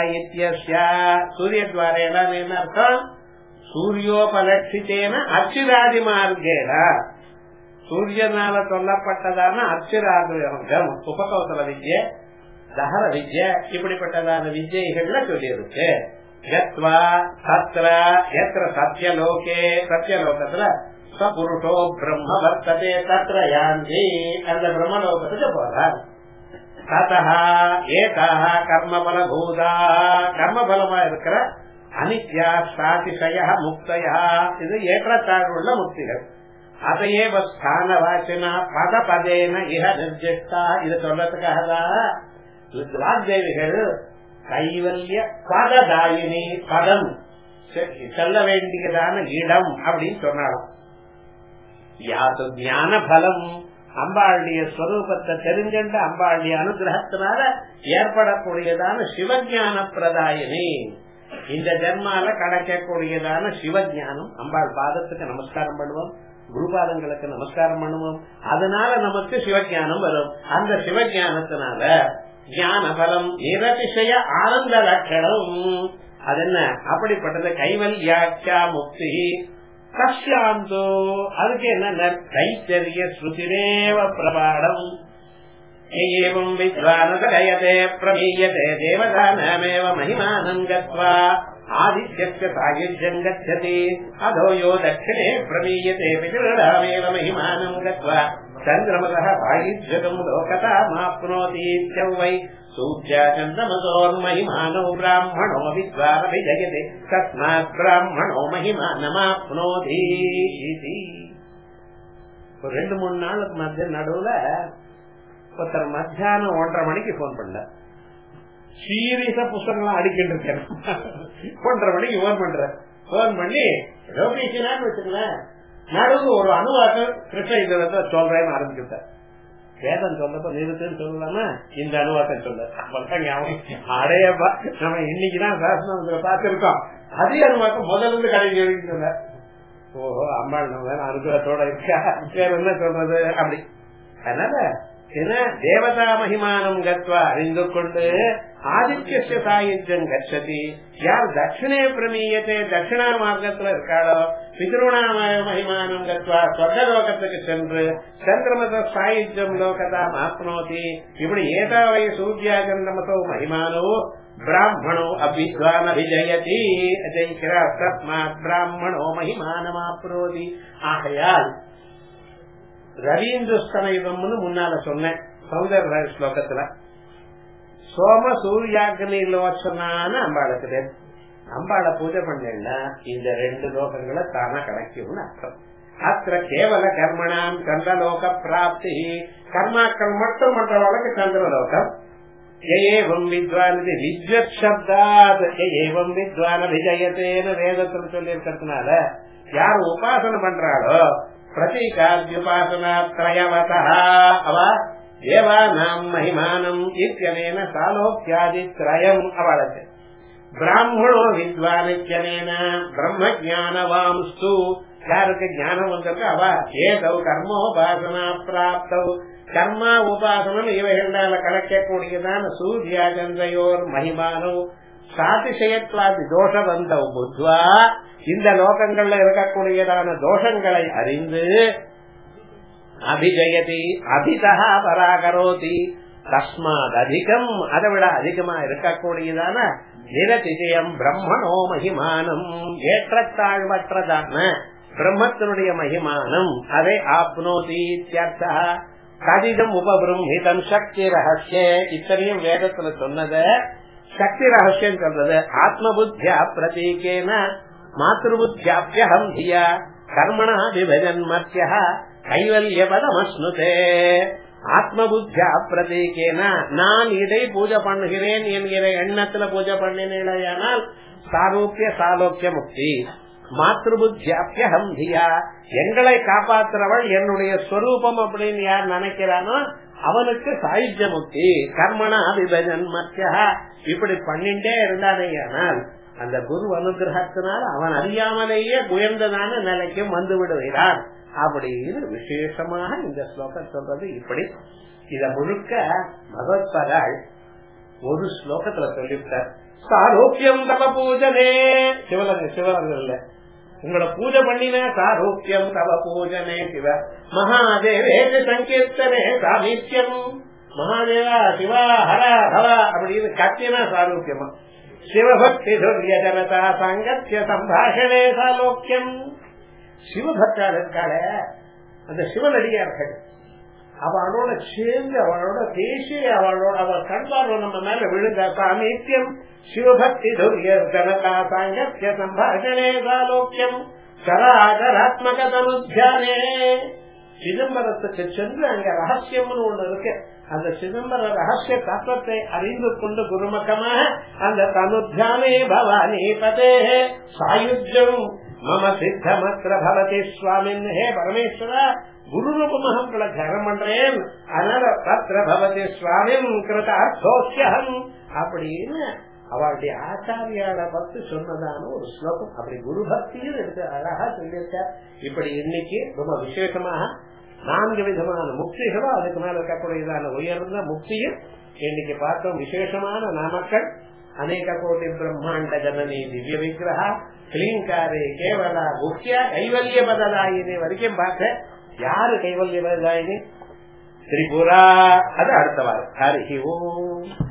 சூரிய துவாரேனா என்ன அர்த்தம் சூரியோபலட்சித்தேன அச்சிராதி மார்க்கேன சூரியனால சொல்லப்பட்டதான அச்சிராதி மார்க்கம் உபகௌசல வித்ய தகர வித்ய இப்படிப்பட்டதான வித்யைகள்ல சொல்லியிருக்கு யத்வா தத்ர எத்திர சத்தியலோகே சத்தியலோகத்துல சபுருஷோ பிரம்ம வர்த்ததே தத்ர யாந்தி அந்த பிரம்மலோகத்துக்கு போறார் ததா ஏதாக கர்மபலபூதா கர்மபலமா இருக்கிற அனித்யா சாதிசய முக்தயா இது ஏற்றத்தாழ்வுள்ள முக்திகள் அதையேவ ஸ்தான வாசினா பத பதேன இக நிர்ஜிஷ்டா இது சொல்றதுக்காக தான் வாக்தேவிகள் கைவல்ய பததாயினி பதம் செல்ல வேண்டியதான இடம் அப்படின்னு சொன்னாலும் யாது ஞான பலம் அம்பாளுடைய ஸ்வரூபத்தை தெரிஞ்சுட்டு அம்பாளுடைய அனுகிரகத்தினால ஏற்படக்கூடியதான சிவஞான பிரதாயினி இந்த ஜென்மால கிடைக்கக்கூடியதான சிவஞானம் அம்பாள் பாதத்துக்கு நமஸ்காரம் பண்ணுவோம் குருபாதங்களுக்கு நமஸ்காரம் பண்ணுவோம் அதனால நமக்கு சிவஞானம் வரும் அந்த சிவஞானத்தினால ஞான பலம் நிரதிசய ஆனந்த லட்சணம் அது என்ன அப்படிப்பட்டது கைவல்யாட்சா முக்தி கஷ்யாந்தோ அதுக்கு என்ன கைத்தறிய ஸ்ருதிரேவ பிரபாடம் ஏவம் வித்வானுகயதே பிரமீயதே தேவதானமேவ மகிமானம் கத்வா ஆதித்யஸ்ய சாயுஜ்யம் கச்சதி அதோ யோ தட்சிணே பிரமீயதே பிதృఢாமேவ மகிமானம் கத்வா சந்திரமதः வாயுஜ்யகம் லோகதாமாப்னோதீத்யம் வை சூர்யா சந்திரமசோர்மகிமானோ பிராமணோ வித்வாரபிஜயதே தஸ்மாத் பிராமணோ மகிமானமாப்னோதி ஒரு ரெண்டு மூணு நாளுக்கு மத்திய நடுவுல ஒருத்தர் மத்தியானம் ஒன்றரை மணிக்கு போன் பண்ண சீரியஸா புஸ்தகம்லாம் அடிக்கிட்டு இருக்கேன் ஒன்றரை மணிக்கு போன் பண்ற போன் பண்ணி ஏதோ பேசினான்னு வச்சுக்கலேன் நடுவு ஒரு அணுவாக்கம் கிருஷ்ண இந்த சொல்றேன்னு ஆரம்பிச்சுட்டேன் வேதம் சொல்லப்ப நிறுத்துன்னு சொல்லலாமா இந்த அணுவாக்கம் சொல்ல அடையப்பா நம்ம இன்னைக்குதான் சாசனத்துல பார்த்திருக்கோம் அதே அணுவாக்கம் முதல்ல இருந்து கடைசி வரைக்கும் சொல்ல ஓஹோ அம்மாள் நம்ம அனுகிரகத்தோட இருக்கா வேற என்ன சொல்றது அப்படி அதனால என்ன தேவதா மகிமானம் கத்வா அறிந்து கொண்டு ஆதித்ய சாயுஜம் கச்சதி யார் தட்சிணே பிரமீயத்தை தட்சிணா மார்க்கத்துல இருக்காளோ பித்ருணா மகிமானம் கத்வா சொர்க்கலோகத்துக்கு சென்று சந்திரமத சாயுஜம் லோகதா ஆப்னோதி இப்படி ஏதாவை சூர்யா சந்திரமசோ மகிமானோ பிராமணோ அபித்வான் அபிஜயதி ஜெயிக்கிறார் தஸ்மாத் பிராமணோ மகிமானமாப்னோதி ஆகையால் ரவீந்திரஸ்தனயுகம்னு முன்னால சொன்னேன் சௌந்தர ஸ்லோகத்துல சோம சூர்யாக்னி லோச்சனான அம்பாளுக்கு பேர் அம்பாளை பூஜை பண்ணா இந்த ரெண்டு லோகங்களை தானா கிடைக்கும்னு அர்த்தம் அத்த கேவல கர்மணாம் சந்திரலோக பிராப்தி கர்மாக்கள் மட்டும் பண்றவளுக்கு சந்திரலோகம் ஏவம் வித்வான் வித்வத் சப்தாத் ஏவம் வித்வான விஜயத்தேன்னு வேதத்தில் சொல்லி இருக்கிறதுனால யார் உபாசனை பண்றாளோ பிரதீகாத்யுபாசனா திரயவதா அவ தேவானாம் மகிமானம் இத்தியனேன சாலோக்கியாதி திரயம் அவளுக்கு பிராமணோ வித்வானித்யனேன பிரம்ம ஜானவாம்ஸ்து யாருக்கு ஞானம் வந்திருக்கு அவ ஏதவு கர்மோபாசனா பிராப்தவ் கர்மா உபாசனம் இவைகளால கிடைக்கக்கூடியதான சூர்யா சந்திரையோர் மகிமானோ சாதிசயத்வாதி தோஷவந்தவ் புத்வா இந்த லோகங்கள்ல இருக்கக்கூடியதான தோஷங்களை அறிந்து அபிஜயதி அபிதா பராகரோதி தஸ்மாத் அதிகம் அதை விட அதிகமா இருக்கக்கூடியதான நிரதிஜயம் பிரம்மணோ மகிமானம் ஏற்றத்தாழ்வற்றதான பிரம்மத்தினுடைய மகிமானம் அதை ஆப்னோதி கதிதம் உபபிரம்ஹிதம் சக்தி ரகசிய இத்தனையும் வேதத்துல சொன்னத சக்தி ரகசியம் சொல்றது ஆத்ம புத்தியா பிரதீகேன மாத்திருபுத்தியாபியகம் தியா கர்மணா விபஜன் மத்திய கைவல்யபதமஸ்னுதே ஆத்ம புத்தியா பிரதீகேன நான் இதை பூஜை பண்ணுகிறேன் என்கிற எண்ணத்துல பூஜை பண்ணினால் சாரூப்பிய சாலோக்கிய முக்தி மாத்திருபுத்தியாபியகம் தியா எங்களை காப்பாற்றுறவள் என்னுடைய ஸ்வரூபம் அப்படின்னு யார் நினைக்கிறானோ அவனுக்கு சாயுஜ்ய முக்தி கர்மணா விபஜன் மத்தியா இப்படி பண்ணிட்டே இருந்தானேயானால் அந்த குரு அனுகிரகத்தினால் அவன் அறியாமலேயே உயர்ந்ததான நிலைக்கு வந்து விடுகிறான் அப்படின்னு விசேஷமாக இந்த ஸ்லோகம் சொல்றது இப்படி இத முழுக்க பகவத்பதாள் ஒரு ஸ்லோகத்துல சொல்லிவிட்டார் சாரோக்கியம் தப பூஜனே சிவலங்க சிவலங்கல்ல உங்களை பூஜை பண்ணின சாரோக்கியம் தவ பூஜனே சிவ மகாதேவே சங்கீர்த்தனே சாமீத்தியம் மகாதேவா சிவா ஹர ஹவ அப்படின்னு கத்தியனா சாரூக்கியமா சிவபக்தி துல்லிய ஜனதா சங்கத்திய சம்பாஷணே சாலோக்கியம் சிவபக்தார் இருக்காள அந்த சிவனடியார்கள் அவளோட சேர்ந்து அவளோட பேசி அவளோட அவள் கண்பார்வை நம்ம மேல விழுந்த சாமீத்தியம் சிவபக்தி துல்லிய ஜனதா சாங்கத்திய சம்பாஷணே சாலோக்கியம் சராகராத்மக தனுத்தியானே சிதம்பரத்துக்கு சென்று அங்க ரகசியம்னு ஒண்ணு இருக்கு அந்த சிதம்பர ரகசிய தத்துவத்தை அறிந்து கொண்டு குருமக்கமாக அந்த தனுத்தியானே பவானி பதே சாயுஜம் மம சித்தமத்திர பவதி சுவாமின் ஹே பரமேஸ்வரா குரு ரூபமாக உங்களை தியானம் பண்றேன் அதனால தத்திர பவதி சுவாமின் கிருத அர்த்தோக்கியம் அப்படின்னு அவளுடைய ஆச்சாரியால பத்தி சொன்னதான ஒரு ஸ்லோகம் அப்படி குரு பக்தியும் எடுத்து அழகா சொல்லியிருக்கார் இப்படி இன்னைக்கு ரொம்ப விசேஷமாக நான்கு விதமான முக்திகளும் அதுக்கு மேல இருக்கக்கூடியதான உயர்ந்த முக்தியும் இன்னைக்கு பார்த்தோம் விசேஷமான நாமக்கள் அநேக கோட்டி பிரம்மாண்ட ஜனனி திவ்ய விக்கிரகா கிளீங்காரே கேவலா முக்கிய கைவல்ய பததாயினி வரைக்கும் பார்த்த யாரு கைவல்ய பததாயினி திரிபுரா அது அடுத்த வாரம் ஹரி ஓம்